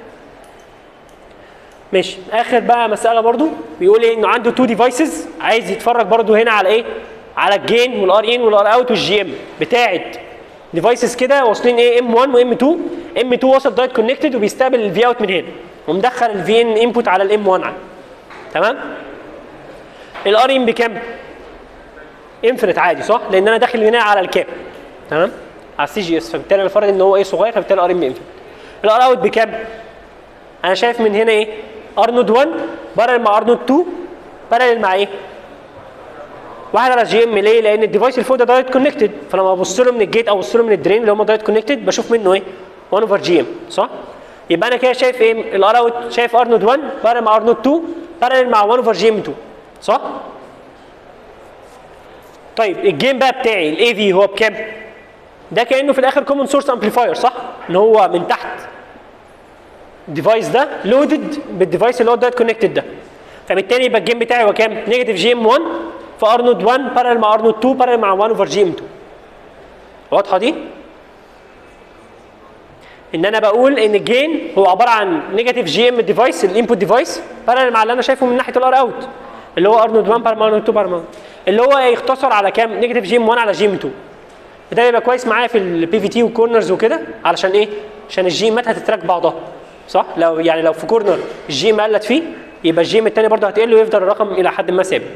ماشي اخر بقى مساله برضو بيقول ايه انه عنده تو ديفايسز عايز يتفرج برضو هنا على ايه على الجين والار ان والار اوت والجي ام بتاعت ديفايسز كده واصلين ايه ام 1 وام 2 ام 2 واصل دايت كونكتد وبيستقبل الفي اوت من هنا ومدخل الفي ان انبوت على الام 1 تمام الار ان بكام انفنت عادي صح لان انا داخل هنا على الكاب تمام على السي جي اس فبالتالي انا فرض ان هو ايه صغير فبالتالي الار ان بانفنت الار اوت بكام انا شايف من هنا ايه ار نود 1 بارل مع ار نود 2 بارل مع ايه واحد على جي ام ليه؟ لان الديفايس اللي فوق ده دايركت كونكتد فلما ابص له من الجيت او ابص له من الدرين اللي هم دايركت كونكتد بشوف منه ايه؟ 1 اوفر جي ام صح؟ يبقى انا كده شايف ايه؟ الار اوت شايف ار نود 1 بارل مع ار نود 2 بارل مع 1 اوفر جي ام 2 صح؟ طيب الجيم بقى بتاعي الاي في هو بكام؟ ده كانه في الاخر كومن سورس امبليفاير صح؟ ان هو من تحت الديفايس ده لودد بالديفايس اللي هو دايركت كونكتد ده فبالتالي يبقى الجيم بتاعي هو كام؟ نيجاتيف جي ام 1 في ار نود 1 بارل مع ار نود 2 بارل مع 1 اوفر جي ام 2 واضحه دي؟ ان انا بقول ان الجين هو عباره عن نيجاتيف جي ام ديفايس الانبوت ديفايس بارل مع اللي انا شايفه من ناحيه الار اوت اللي هو ار نود 1 بارل مع ار نود 2 بارل مع اللي هو يختصر على كام؟ نيجاتيف جي ام 1 على جي ام 2 ده يبقى كويس معايا في البي في تي والكورنرز وكده علشان ايه؟ عشان الجي امات هتتراك بعضها صح؟ لو يعني لو في كورنر الجي ام قلت فيه يبقى الجي ام الثاني برضه هتقل ويفضل الرقم الى حد ما ثابت.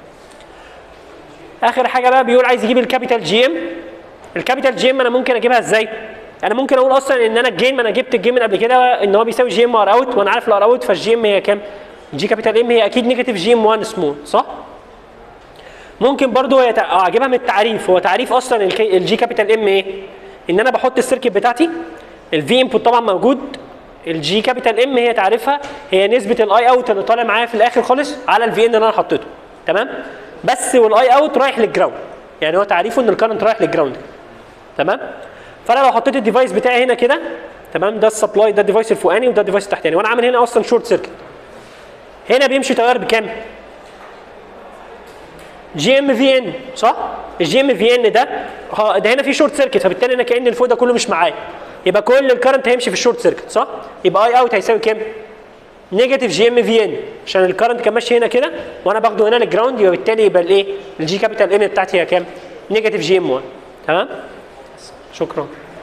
اخر حاجه بقى بيقول عايز يجيب الكابيتال جي ام الكابيتال جي ام انا ممكن اجيبها ازاي؟ انا ممكن اقول اصلا ان انا الجين ما انا جبت الجيم من قبل كده ان هو بيساوي جي ام ار اوت وانا عارف الار اوت فالجي ام هي كام؟ جي كابيتال ام هي اكيد نيجاتيف جي ام 1 سمول صح؟ ممكن برضو هي تع- اجيبها من التعريف هو تعريف اصلا الكي- الجي كابيتال ام ايه؟ ان انا بحط السيركت بتاعتي الفي انبوت طبعا موجود الجي كابيتال ام هي تعريفها هي نسبه الاي اوت اللي طالع معايا في الاخر خالص على الفي ان اللي انا حطيته تمام؟ بس والاي اوت رايح للجراوند يعني هو تعريفه ان الكرنت رايح للجراوند تمام؟ فانا لو حطيت الديفايس بتاعي هنا كده تمام ده السبلاي ده الديفايس الفوقاني وده الديفايس التحتاني وانا عامل هنا اصلا شورت سيركت هنا بيمشي تيار بكام؟ جي ام في ان صح؟ الجي ام في ان ده ها ده هنا في شورت سيركت فبالتالي انا كان اللي فوق ده كله مش معايا يبقى كل الكرنت هيمشي في الشورت سيركت صح؟ يبقى اي اوت هيساوي كام؟ نيجاتيف جي ام في ان عشان الكرنت كان ماشي هنا كده وانا باخده هنا للجراوند يبقى بالتالي يبقى الايه؟ الجي كابيتال ام بتاعتي هي كام؟ نيجاتيف جي ام 1 تمام؟ شكرا